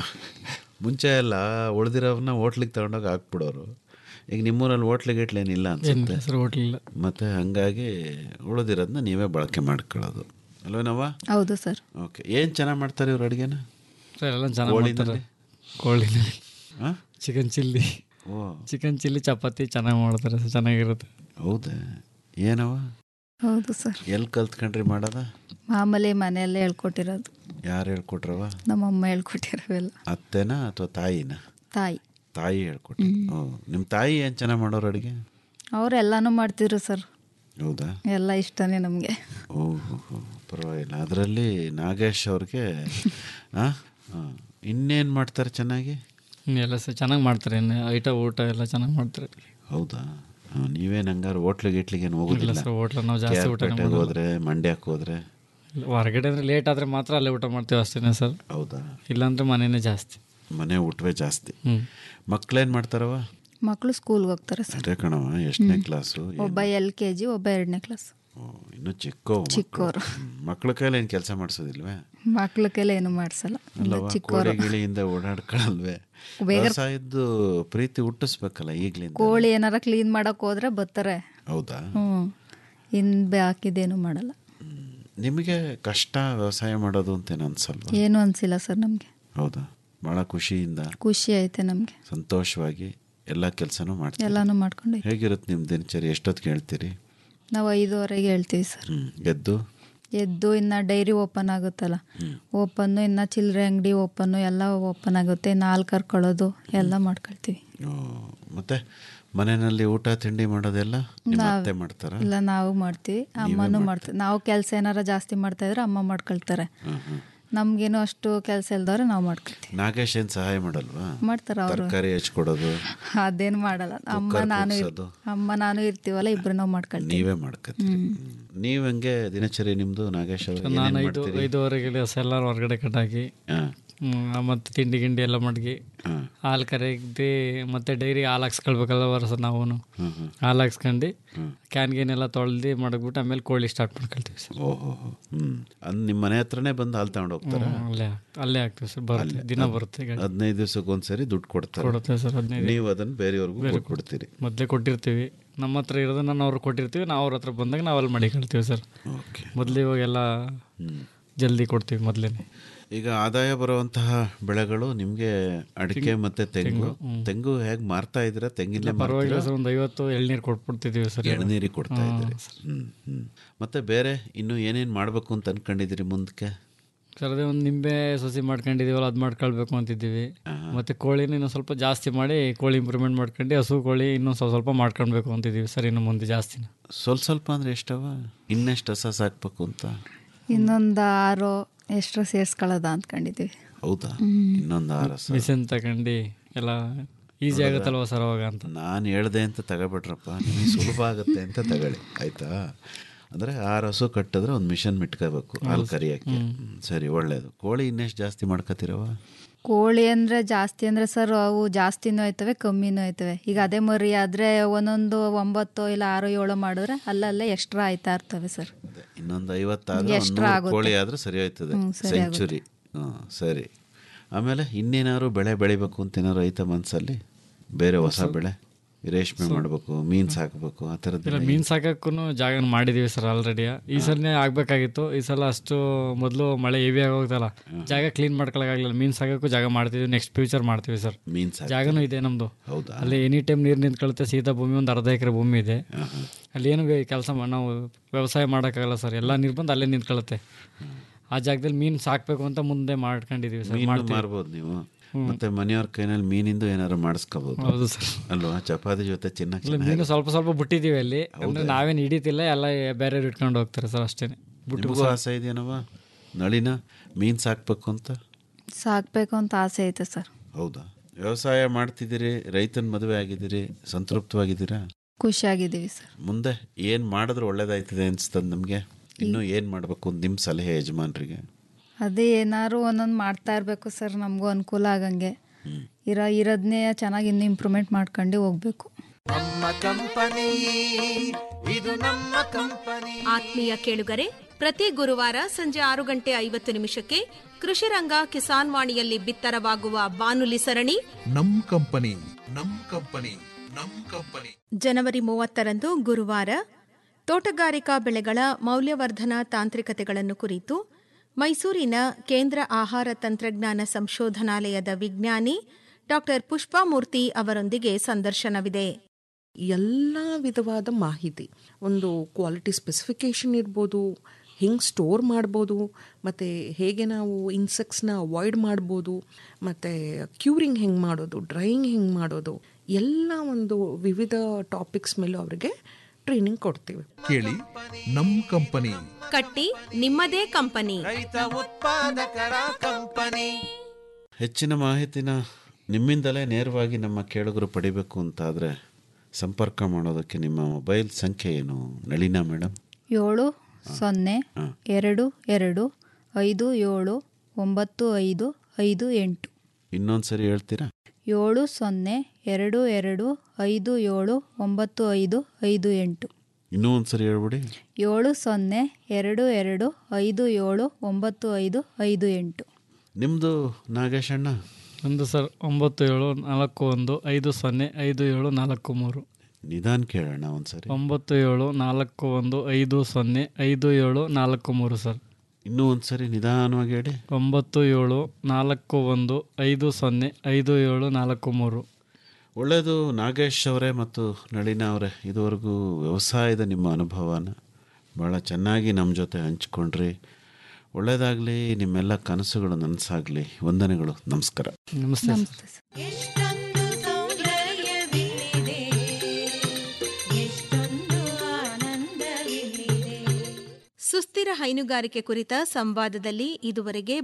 ಮುಂಚೆ ಎಲ್ಲ ಉಳಿದಿರೋವನ್ನ ಹೋಟ್ಲಿಗೆ ತಗೊಂಡೋಗಿ ಹಾಕ್ಬಿಡೋರು ಈಗ ನಿಮ್ಮೂರಲ್ಲಿ ಹೋಟ್ಲಿಗೆ ಏನಿಲ್ಲ ಅನ್ಸುತ್ತೆ ಏನಿಲ್ಲ ಸರ್ ಹೋಟ್ಲಿಲ್ಲ ಮತ್ತೆ ಹಂಗಾಗಿ ಉಳಿದಿರೋದನ್ನ ನೀವೇ ಬಳಕೆ ಮಾಡ್ಕೊಳ್ಳೋದು ಅಲ್ವೇನವ್ವ ಹೌದು ಸರ್ ಓಕೆ ಏನು ಚೆನ್ನಾಗಿ ಮಾಡ್ತಾರೆ ಇವ್ರು ಅಡುಗೆನ ಸರ್ ಎಲ್ಲ ಚೆನ್ನಾಗಿ ಮಾಡ್ತಾರೆ ಕೋಳಿನಲ್ಲಿ? ಕೋಳಿನಲ್ಲಿ ಹಾಂ ಚಿಕನ್ ಚಿಲ್ಲಿ ಓ ಚಿಕನ್ ಚಿಲ್ಲಿ ಚಪಾತಿ ಚೆನ್ನಾಗಿ ಮಾಡ್ತಾರೆ ಸರ್ ಚೆನ್ನಾಗಿರುತ್ತೆ ಹೌದಾ ಏನವ ಹೌದು ಸರ್ ಎಲ್ಲಿ ಕಲ್ತ್ಕೊಂಡ್ರಿ ಮಾಡೋದ ಮಾಮೂಲಿ ಮನೆಯಲ್ಲೇ ಹೇಳ್ಕೊಟ್ಟಿರೋದು ಯಾರು ಹೇಳ್ಕೊಟ್ರವ ನಮ್ಮಮ್ಮ ಹೇಳ್ಕೊಟ್ಟಿರೋವೆಲ್ಲ ಅತ್ತೆನಾ ಅಥವಾ ತಾಯಿನ ತಾಯಿ ತಾಯಿ ಹೇಳ್ಕೊಟ್ರು ಓ ನಿಮ್ಮ ತಾಯಿ ಏನು ಚೆನ್ನಾಗಿ ಮಾಡೋರು ಅಡುಗೆ ಅವರೆಲ್ಲಾನು ಮಾಡ್ತಿದ್ರು ಸರ್ ಹೌದಾ ಎಲ್ಲ ಇಷ್ಟನೇ ನಮಗೆ ಓಹೋ ಪರವಾಗಿಲ್ಲ ಅದರಲ್ಲಿ ನಾಗೇಶ್ ಅವ್ರಿಗೆ ಹಾಂ ಇನ್ನೇನು ಮಾಡ್ತಾರೆ ಚೆನ್ನಾಗಿ ಹ್ಮ್, ಎಲ್ಲ ಸರ್ ಚೆನ್ನಾಗಿ ಮಾಡ್ತಾರೆ ಇನ್ನು ಐಟ ಊಟ ಎಲ್ಲ ಚೆನ್ನಾಗಿ ಮಾಡ್ತಾರೆ ಹೌದಾ ಹಾಂ ನೀವೇನು ಹಂಗಾರು ಹೋಟ್ಲಿಗೆ ಇಟ್ಲಿಗೆ ಏನು ಹೋಗೋದಿಲ್ಲ ಇಲ್ಲ ಸರ್, ಹೋಟ್ಲು ನಾವು ಜಾಸ್ತಿ ಊಟನೇ KR ಪೇಟೆಗೆ ಮಾಡಲ್ಲ. ಹೋದ್ರೆ ಮಂಡ್ಯಕ್ಕೆ ಹೋದ್ರೆ ಹೊರಗಡೆ ಅಂದರೆ ಲೇಟ್ ಆದರೆ ಮಾತ್ರ ಅಲ್ಲೇ ಊಟ ಮಾಡ್ತೀವಿ ಅಷ್ಟೇ ಸರ್ ಹೌದಾ ಇಲ್ಲಾಂದ್ರೆ ಮನೆಯೇ ಜಾಸ್ತಿ ಮನೆ ಊಟವೇ ಜಾಸ್ತಿ ಹ್ಞೂ ಮಕ್ಳೇನು ಮಾಡ್ತಾರವ ಮಕ್ಕಳು ಸ್ಕೂಲ್ಗೆ ಹೋಗ್ತಾರೆ ಸರ್ ಅದೇ ಕಣವ ಎಷ್ಟನೇ ಕ್ಲಾಸು ಒಬ್ಬ ಎಲ್ ಕೆ ಜಿ ಒಬ್ಬ ಎರಡನೇ ಕ್ಲಾಸ್ ಇನ್ನು ಚಿಕ್ಕೋ ಚಿಕ್ಕವ್ರು. ಮಕ್ಳ ಕೈಲಿ ಏನು ಕೆಲಸ ಮಾಡಿಸೋದಿಲ್ವೇ ಮಕ್ಳ ಕೈಲಿ ಏನು ಮಾಡಿಸಲ್ಲ ಅಲ್ಲವಾ ಚಿಕ್ಕವರು ಕೋಳಿ ಗಿಳಿಯಿಂದ ಓಡಾಡ್ಕೊಳ್ಳಲ್ವೇ ಬೇಗ- ವ್ಯವಸಾಯದ್ದು ಪ್ರೀತಿ ಹುಟ್ಟಿಸ್ಬೇಕಲ್ಲ ಈಗ್ಲಿಂದ ಕೋಳಿ ಏನಾರ ಕ್ಲೀನ್ ಮಾಡಕ್ ಹೋದ್ರೆ ಬರ್ತಾರೆ ಹೌದಾ ಹ್ಞೂ ಇನ್ ಬಾಕಿದೇನು ಮಾಡಲ್ಲ ನಿಮಗೆ ಕಷ್ಟ ವ್ಯವಸಾಯ ಮಾಡೋದು ಅಂತೇನು ಅನ್ಸಲ್ವಾ ಏನು ಅನ್ಸಿಲ್ಲ ಸರ್ ನಮಗೆ ಹೌದಾ ಭಾಳ ಖುಷಿಯಿಂದ ಖುಷಿ ಐತೆ ನಮಗೆ ಸಂತೋಷವಾಗಿ ಎಲ್ಲ ಕೆಲಸನೂ ಮಾಡ್ತೀವಿ ಎಲ್ಲಾನು ಮಾಡ್ಕೊಂಡು ಹೇಗಿರುತ್ತೆ ನಿಮ್ಮ ದಿನಚರಿ ಎಷ್ಟೊತ್ತಿಗೆ ಹೇಳ್ತೀರಿ ನಾವು ಐದುವರೆಗೆ ಹೇಳ್ತೀವಿ ಸರ್ ಹ್ಮ್ ಗೆದ್ದು ಎದ್ದು ಇನ್ನು ಡೈರಿ ಓಪನ್ ಆಗುತ್ತಲ್ಲ ಓಪನ್ನು ಇನ್ನು ಚಿಲ್ಲರೆ ಅಂಗಡಿ ಓಪನ್ನು ಎಲ್ಲ ಓಪನ್ ಆಗುತ್ತೆ ನಾಲ್ ಕರ್ಕೊಳ್ಳೋದು ಎಲ್ಲ ಮಾಡ್ಕೊಳ್ತೀವಿ ಓ, ಮತ್ತೆ ಮನೆಯಲ್ಲಿ ಊಟ ತಿಂಡಿ ಮಾಡೋದೆಲ್ಲ ನಿಮ್ಮ ನಾವ್- ಅತ್ತೆ ಮಾಡ್ತಾರ ಇಲ್ಲ ನಾವು ಮಾಡ್ತೀವಿ ಅಮ್ಮನೂ ಮಾಡ್ತೀವಿ ನಾವು ಕೆಲಸ ಏನಾರ ಜಾಸ್ತಿ ಮಾಡ್ತಾ ಇದ್ರೆ ಅಮ್ಮ ಮಾಡ್ಕೊಳ್ತಾರೆ ನಮ್ಗೇನು ಅಷ್ಟು ಕೆಲಸ ಇಲ್ದವ್ರೆ ನಾವು ಮಾಡ್ಕೊಳ್ತೀವಿ ನಾಗೇಶ್ ಏನ್ ಸಹಾಯ ಮಾಡಲ್ವಾ ಮಾಡ್ತಾರೆ ಅವರು ತರಕಾರಿ ಹೆಚ್ಚಿಕೊಡೋದು ಅದೇನು ಮಾಡಲ್ಲ ಅಮ್ಮ ಕುಕ್ಕರ್ ನಾನು ಇರ್- ಕೂಗ್ಸೋದು. ಅಮ್ಮ ನಾನು ಇರ್ತೀವಲ್ಲ ಇಬ್ರು ನಾವು ಮಾಡ್ಕೊಳ್ತೀವಿ ನೀವೇ ಮಾಡ್ಕತ್ತೀರಿ ನೀವ್ ಹಂಗೆ ದಿನಚರಿ ನಿಮ್ದು ನಾಗೇಶ್ ಅವ್ರಿಗೆ ನಾನು ಏನೇನ್ ಐದು ಮಾಡ್ತೀರಿ ಐದುವರೆಗೆ ಎಲ್ಲ ಹೊರಗಡೆ ಕಟ್ಟಾಕಿ ಹಾ. ಮತ್ತು ತಿಂಡಿ ಗಿಂಡಿ ಎಲ್ಲ ಮಡಗಿ ಹಾಲು ಕರೆದಿ ಮತ್ತೆ ಡೈರಿ ಹಾಲು ಹಾಕ್ಸ್ಕೊಳ್ಬೇಕಲ್ಲ ವರ್ಷ ನಾವು ಹಾಲು ಹಾಕ್ಸ್ಕೊಂಡು ಕ್ಯಾನ್ ಗೀನ್ ಎಲ್ಲ ತೊಳ್ದು ಮಡಗ್ಬಿಟ್ಟು ಆಮೇಲೆ ಕೋಳಿ ಸ್ಟಾರ್ಟ್ ಮಾಡ್ಕೊಳ್ತೀವಿ ಸರ್ ಓಹೋ ಹ್ಮ್ ಅಂದ್ ನಿಮ್ಮ ಮನೆ ಹತ್ರನೇ ಬಂದು ಹಾಲು ತಗೊಂಡು ಹೋಗ್ತಾರ ಹ್ಮ್, ಅಲ್ಲೇ ಅಲ್ಲೇ ಹಾಕ್ತೀವಿ ಸರ್ ಬರುತ್ತೆ ದಿನ ಬರುತ್ತೆ ಗಾಡಿ ಹದಿನೈದು ದಿವಸಕ್ಕೆ ಒಂದ್ಸರಿ ದುಡ್ಡು ಕೊಡ್ತಾರೆ ಕೊಡುತ್ತೆ ಸರ್ ಹದಿನೈದು ನೀವು ಅದನ್ನ ಬೇರೆಯವ್ರಿಗೂ ಕೊಟ್ಬಿಡ್ತೀರಿ ಮೊದಲೇ ಕೊಟ್ಟಿರ್ತೀವಿ ನಮ್ಮ ಹತ್ರ ಇರೋದನ್ನ ನಾವು ಅವ್ರಿಗೆ ಕೊಟ್ಟಿರ್ತೀವಿ ನಾವು ಅವ್ರ ಹತ್ರ ಬಂದಾಗ ನಾವು ಅಲ್ಲಿ ಮಡಿಕೊಳ್ತೀವಿ ಸರ್ ಮೊದಲು ಇವಾಗೆಲ್ಲ ಜಲ್ದಿ ಕೊಡ್ತೀವಿ ಮೊದಲೇ ಈಗ ಆದಾಯ ಬರುವಂತಹ ಬೆಳೆಗಳು ನಿಮ್ಗೆ ಅಡಿಕೆ ಮತ್ತೆ ತೆಂಗು ತೆಂಗು ಹೇಗ್ ಮಾರ್ತಾ ಇದ್ದೀರಾ ತೆಂಗಿನ ಪರವಾಗಿಲ್ಲ ಸರ್ ಒಂದು ಐವತ್ತು ಎಳ್ನೀರು ಕೊಟ್ಬಿಡ್ತಿದ್ದೀವಿ ಸರ್ ಎಳನೀರಿಗೆ ಕೊಡ್ತಾ ಇದ್ದೀರಿ ಹ್ಮ್ ಹ್ಮ್ ಮತ್ತೆ ಬೇರೆ ಇನ್ನು ಏನೇನ್ ಮಾಡ್ಬೇಕು ಅಂತ ಅನ್ಕೊಂಡಿದ್ದೀರಿ ಮುಂದಕ್ಕೆ ಸರ್ ಅದೇ ಒಂದು ನಿಂಬೆ ಸಸಿ ಮಾಡ್ಕೊಂಡಿದೀವಲ್ಲ ಅದು ಮಾಡ್ಕೊಳ್ಬೇಕು ಅಂತಿದ್ದೀವಿ ಮತ್ತೆ ಕೋಳಿನ ಇನ್ನೂ ಸ್ವಲ್ಪ ಜಾಸ್ತಿ ಮಾಡಿ ಕೋಳಿ ಇಂಪ್ರೂವ್ಮೆಂಟ್ ಮಾಡ್ಕೊಂಡು ಹಸು ಕೋಳಿ ಇನ್ನೂ ಸ್ವಲ್ಪ ಸ್ವಲ್ಪ ಮಾಡ್ಕೊಳ್ಬೇಕು ಅಂತಿದ್ದೀವಿ ಸರ್ ಇನ್ನು ಮುಂದೆ ಜಾಸ್ತಿನ ಸ್ವಲ್ಪ ಸ್ವಲ್ಪ ಅಂದ್ರೆ ಎಷ್ಟವ ಇನ್ನೆಷ್ಟು ಹಸ ಸಾಕ್ಬೇಕು ಅಂತ ಇನ್ನೊಂದು ಆರು ಎಷ್ಟೋ ಸೇರ್ಸ್ಕೊಳ್ಳೋದ ಅಂದ್ಕೊಂಡಿದ್ದೀವಿ ಹೌದಾ ಇನ್ನೊಂದು ಆರು ಹಸ ಮಿಷನ್ ತಗೊಂಡು ಎಲ್ಲ ಈಸಿ ಆಗುತ್ತಲ್ವ ಸರ್ ಅವಾಗ ಅಂತ ನಾನು ಹೇಳ್ದೆ ಅಂತ ತಗೋಬಿಟ್ರಪ್ಪ ನಿಮಗೆ ಸುಲಭ ಆಗುತ್ತೆ ಅಂತ ತಗೊಳ್ಳಿ ಆಯ್ತಾ ಅಂದರೆ ಆರು ಹಸು ಕಟ್ಟಿದ್ರೆ ಒಂದು ಮಿಷನ್ ಮಿಟ್ಕೋಬೇಕು ಹಾಲು ಕರಿಯೋಕ್ಕೆ ಹ್ಮ್, ಸರಿ ಒಳ್ಳೇದು ಕೋಳಿ ಇನ್ನೆಷ್ಟು ಜಾಸ್ತಿ ಮಾಡ್ಕೋತಿರವ ಕೋಳಿ ಅಂದರೆ ಜಾಸ್ತಿ ಅಂದರೆ ಸರ್ ಅವು ಜಾಸ್ತಿನೂ ಆಯ್ತವೆ ಕಮ್ಮಿನೂ ಆಯ್ತವೆ ಈಗ ಅದೇ ಮರಿ ಆದರೆ ಒಂದೊಂದು ಒಂಬತ್ತು ಇಲ್ಲ ಆರು ಏಳು ಮಾಡಿದ್ರೆ ಅಲ್ಲಲ್ಲೇ ಎಕ್ಸ್ಟ್ರಾ ಆಯ್ತಾ ಇರ್ತವೆ ಸರ್ ಇನ್ನೊಂದು ಐವತ್ತಾದ್ರೆ ಎಷ್ಟು ಒಂದು ನೂರು ಆಗುತ್ತೆ? ಕೋಳಿ ಆದ್ರೆ ಸರಿ ಹೋಯ್ತದೆ ಹ್ಮ್, ಸರಿ ಸೆಂಚುರಿ ಹ್ಞೂ ಸರಿ ಆಮೇಲೆ ಇನ್ನೇನಾದ್ರು ಬೆಳೆ ಬೆಳಿಬೇಕು ಅಂತ ಏನಾದ್ರು ಐತ ಮನಸ್ಸಲ್ಲಿ ಬೇರೆ ಹೊಸ ಬೆಳೆ ರೇಷ್ಮೆ ಮಾಡಬೇಕು ಮೀನು ಸಾಕಬೇಕು ಆ ಇಲ್ಲ ಥರದ್ದು ಮೀನು ಸಾಕಕ್ಕೂ ಜಾಗ ಮಾಡಿದೀವಿ ಸರ್ ಆಲ್ರೆಡಿ ಈ ಸಲನೇ ಆಗ್ಬೇಕಾಗಿತ್ತು ಈ ಸಲ ಅಷ್ಟು ಮೊದಲು ಮಳೆ ಹೆವಿ ಆಗೋಗ್ತಲ್ಲ ಜಾಗ ಕ್ಲೀನ್ ಮಾಡ್ಕೊಳಕ್ಕಾಗಲಿಲ್ಲ ಮೀನು ಸಾಕಕ್ಕೂ ಜಾಗ ಮಾಡ್ತೀವಿ ನೆಕ್ಸ್ಟ್ ಫ್ಯೂಚರ್ ಮಾಡ್ತೀವಿ ಸರ್ ಮೀನು ಸಾಕು ಜಾಗನೂ ಇದೆ ನಮ್ಮದು ಹೌದಾ ಅಲ್ಲಿ ಎನಿ ಟೈಮ್ ನೀರು ನಿಂತ್ಕೊಳುತ್ತೆ ಸೀತಾ ಭೂಮಿ ಒಂದು ಅರ್ಧ ಎಕರೆ ಭೂಮಿ ಇದೆ ಅಲ್ಲಿ ಏನು ಕೆಲಸ ನಾವು ವ್ಯವಸಾಯ ಮಾಡೋಕ್ಕಾಗಲ್ಲ ಸರ್ ಎಲ್ಲ ನೀರು ಬಂದು ಅಲ್ಲೇ ನಿಂತ್ಕೊಳ್ಳುತ್ತೆ ಆ ಜಾಗದಲ್ಲಿ ಮೀನು ಸಾಕಬೇಕು ಅಂತ ಮುಂದೆ ಮಾಡ್ಕೊಂಡಿದೀವಿ ಸರ್ ಮೀನು ಮಾಡ್ತೀವಿ ಮಾರ್ಬೋದು ನೀವು ಮತ್ತೆ ಮನೆಯವ್ರ ಕೈನಲ್ಲಿ ಮೀನಿಂದು ಏನಾರು ಮಾಡಿಸ್ಕೋಬಹುದು ಹೌದು ಸರ್ ಅಲ್ವಾ ಚಪಾತಿ ಜೊತೆ ಇಲ್ಲ ಚಿನ್ನ ಮೀನು ಸ್ವಲ್ಪ ಸ್ವಲ್ಪ ಬಿಟ್ಟಿದ್ದೀವಿ ಅಲ್ಲಿ ಅಂದ್ರೆ ನಾವೇನು ಹಿಡಿತಿಲ್ಲ ಎಲ್ಲ ಬೇರೆಯವ್ರು ಇಟ್ಕೊಂಡು ಹೋಗ್ತಾರೆ ಸರ್ ಅಷ್ಟೇನೆ ಬಿಟ್ಟು ನಿಮಗೂ ಆಸೆ ಇದೆಯೇನವ ನಳಿನ ಮೀನು ಸಾಕ್ಬೇಕು ಅಂತ ಸಾಕಬೇಕು ಅಂತ ಆಸೆ ಐತೆ ಸರ್ ಹೌದಾ ವ್ಯವಸಾಯ ಮಾಡ್ತಿದ್ದೀರಿ ರೈತನ ಮದುವೆ ಆಗಿದ್ದೀರಿ ಸಂತೃಪ್ತವಾಗಿದ್ದೀರಾ ಖುಷಿಯಾಗಿದ್ದೀವಿ ಸರ್ ಮುಂದೆ ಏನು ಮಾಡಿದ್ರೆ ಒಳ್ಳೇದಾಯ್ತದೆ ಅನ್ಸ್ತದೆ ನಮಗೆ ಇನ್ನೂ ಏನು ಮಾಡಬೇಕು ಅಂತ ನಿಮ್ಮ ಸಲಹೆ ಯಜಮಾನ್ರಿಗೆ ಅದೇ ಏನಾದ್ರು ಒಂದೊಂದು ಮಾಡ್ತಾ ಇರಬೇಕು ಸರ್ ನಮಗೂ ಅನುಕೂಲ ಆಗಂಗೆ ಇರೋ ಇರೋದನ್ನೇ ಚೆನ್ನಾಗಿ ಇನ್ನೂ ಇಂಪ್ರೂವ್ಮೆಂಟ್ ಮಾಡ್ಕೊಂಡು ಹೋಗ್ಬೇಕು ಆತ್ಮೀಯ ಕೇಳುಗರೆ ಪ್ರತಿ ಗುರುವಾರ ಸಂಜೆ ಆರು ಗಂಟೆ ಐವತ್ತು ನಿಮಿಷಕ್ಕೆ ಕೃಷಿ ರಂಗ ಕಿಸಾನ್ ವಾಣಿಯಲ್ಲಿ ಬಿತ್ತರವಾಗುವ ಬಾನುಲಿ ಸರಣಿ ನಮ್ ಕಂಪನಿ ನಮ್ ಕಂಪನಿ ನಮ್ ಕಂಪನಿ ಜನವರಿ ಮೂವತ್ತರಂದು ಗುರುವಾರ ತೋಟಗಾರಿಕಾ ಬೆಳೆಗಳ ಮೌಲ್ಯವರ್ಧನಾ ತಾಂತ್ರಿಕತೆಗಳನ್ನು ಕುರಿತು ಮೈಸೂರಿನ ಕೇಂದ್ರ ಆಹಾರ ತಂತ್ರಜ್ಞಾನ ಸಂಶೋಧನಾಲಯದ ವಿಜ್ಞಾನಿ ಡಾಕ್ಟರ್ ಪುಷ್ಪಾಮೂರ್ತಿ ಅವರೊಂದಿಗೆ ಸಂದರ್ಶನವಿದೆ ಎಲ್ಲ ವಿಧವಾದ ಮಾಹಿತಿ ಒಂದು ಕ್ವಾಲಿಟಿ ಸ್ಪೆಸಿಫಿಕೇಷನ್ ಇರ್ಬೋದು ಹಿಂಗೆ ಸ್ಟೋರ್ ಮಾಡ್ಬೋದು ಮತ್ತು ಹೇಗೆ ನಾವು ಇನ್ಸೆಕ್ಟ್ಸ್ನ ಅವಾಯ್ಡ್ ಮಾಡ್ಬೋದು ಮತ್ತು ಕ್ಯೂರಿಂಗ್ ಹೆಂಗೆ ಮಾಡೋದು ಡ್ರೈಯಿಂಗ್ ಹೆಂಗೆ ಮಾಡೋದು ಎಲ್ಲ ಒಂದು ವಿವಿಧ ಟಾಪಿಕ್ಸ್ ಮೇಲೂ ಅವರಿಗೆ ಟ್ರೈನಿಂಗ್ ಕೊಡ್ತೀವಿ ಕೇಳಿ ನಮ್ ಕಂಪನಿ ಕಟ್ಟಿ ನಿಮ್ಮದೇ ಕಂಪನಿ ಹೆಚ್ಚಿನ ಮಾಹಿತಿನ ನಿಮ್ಮಿಂದಲೇ ನೇರವಾಗಿ ನಮ್ಮ ಕೇಳುಗರು ಪಡಿಬೇಕು ಅಂತಾದರೆ ಸಂಪರ್ಕ ಮಾಡೋದಕ್ಕೆ ನಿಮ್ಮ ಮೊಬೈಲ್ ಸಂಖ್ಯೆ ಏನು ನಳಿನಾ ಮೇಡಮ್ ಏಳು ಸೊನ್ನೆ ಎರಡು ಎರಡು ಐದು ಏಳು ಒಂಬತ್ತು ಐದು ಐದು ಎಂಟು ಇನ್ನೊಂದು ಸರಿ ಹೇಳ್ತೀರಾ ಏಳು ಸೊನ್ನೆ ಎರಡು ಎರಡು ಐದು ಏಳು ಒಂಬತ್ತು ಐದು ಐದು ಎಂಟು ಇನ್ನೂ ಒಂದು ಸರಿ ಹೇಳ್ಬಿಡಿ ಏಳು ಸೊನ್ನೆ ಎರಡು ಎರಡು ಐದು ಏಳು ಒಂಬತ್ತು ಐದು ಐದು ಎಂಟು ನಿಮ್ಮದು ನಾಗೇಶ್ ಅಣ್ಣ ಒಂದು ಸರ್ ಒಂಬತ್ತು ಏಳು ನಾಲ್ಕು ಒಂದು ಐದು ಸೊನ್ನೆ ಐದು ಏಳು ನಾಲ್ಕು ಮೂರು ನಿಧಾನ ಕೇಳೋಣ ಒಂದು ಸರಿ ಒಂಬತ್ತು ಏಳು ನಾಲ್ಕು ಒಂದು ಐದು ಸೊನ್ನೆ ಐದು ಏಳು ನಾಲ್ಕು ಮೂರು ಸರ್ ಇನ್ನೂ ಒಂದು ಸರಿ ನಿಧಾನವಾಗಿ ಹೇಳಿ ಒಂಬತ್ತು ಏಳು ನಾಲ್ಕು ಒಂದು ಐದು ಸೊನ್ನೆ ಐದು ಏಳು ನಾಲ್ಕು ಮೂರು ಒಳ್ಳೆಯದು ನಾಗೇಶ್ ಅವರೇ ಮತ್ತು ನಳಿನ ಅವರೇ ಇದುವರೆಗೂ ವ್ಯವಸಾಯದ ನಿಮ್ಮ ಅನುಭವನ ಭಾಳ ಚೆನ್ನಾಗಿ ನಮ್ಮ ಜೊತೆ ಹಂಚ್ಕೊಂಡ್ರಿ ಒಳ್ಳೆಯದಾಗಲಿ ನಿಮ್ಮೆಲ್ಲ ಕನಸುಗಳು ನನಸಾಗಲಿ ವಂದನೆಗಳು ನಮಸ್ಕಾರ ನಮಸ್ತೆ ಎಷ್ಟೊಂದು ಸೌಂದರ್ಯವಿಲ್ಲಿದೆ ಎಷ್ಟೊಂದು ಆನಂದವಿಲ್ಲಿದೆ ಸುಸ್ಥಿರ ಹೈನುಗಾರಿಕೆ ಕುರಿತ ಸಂವಾದದಲ್ಲಿ ಇದುವರೆಗೆ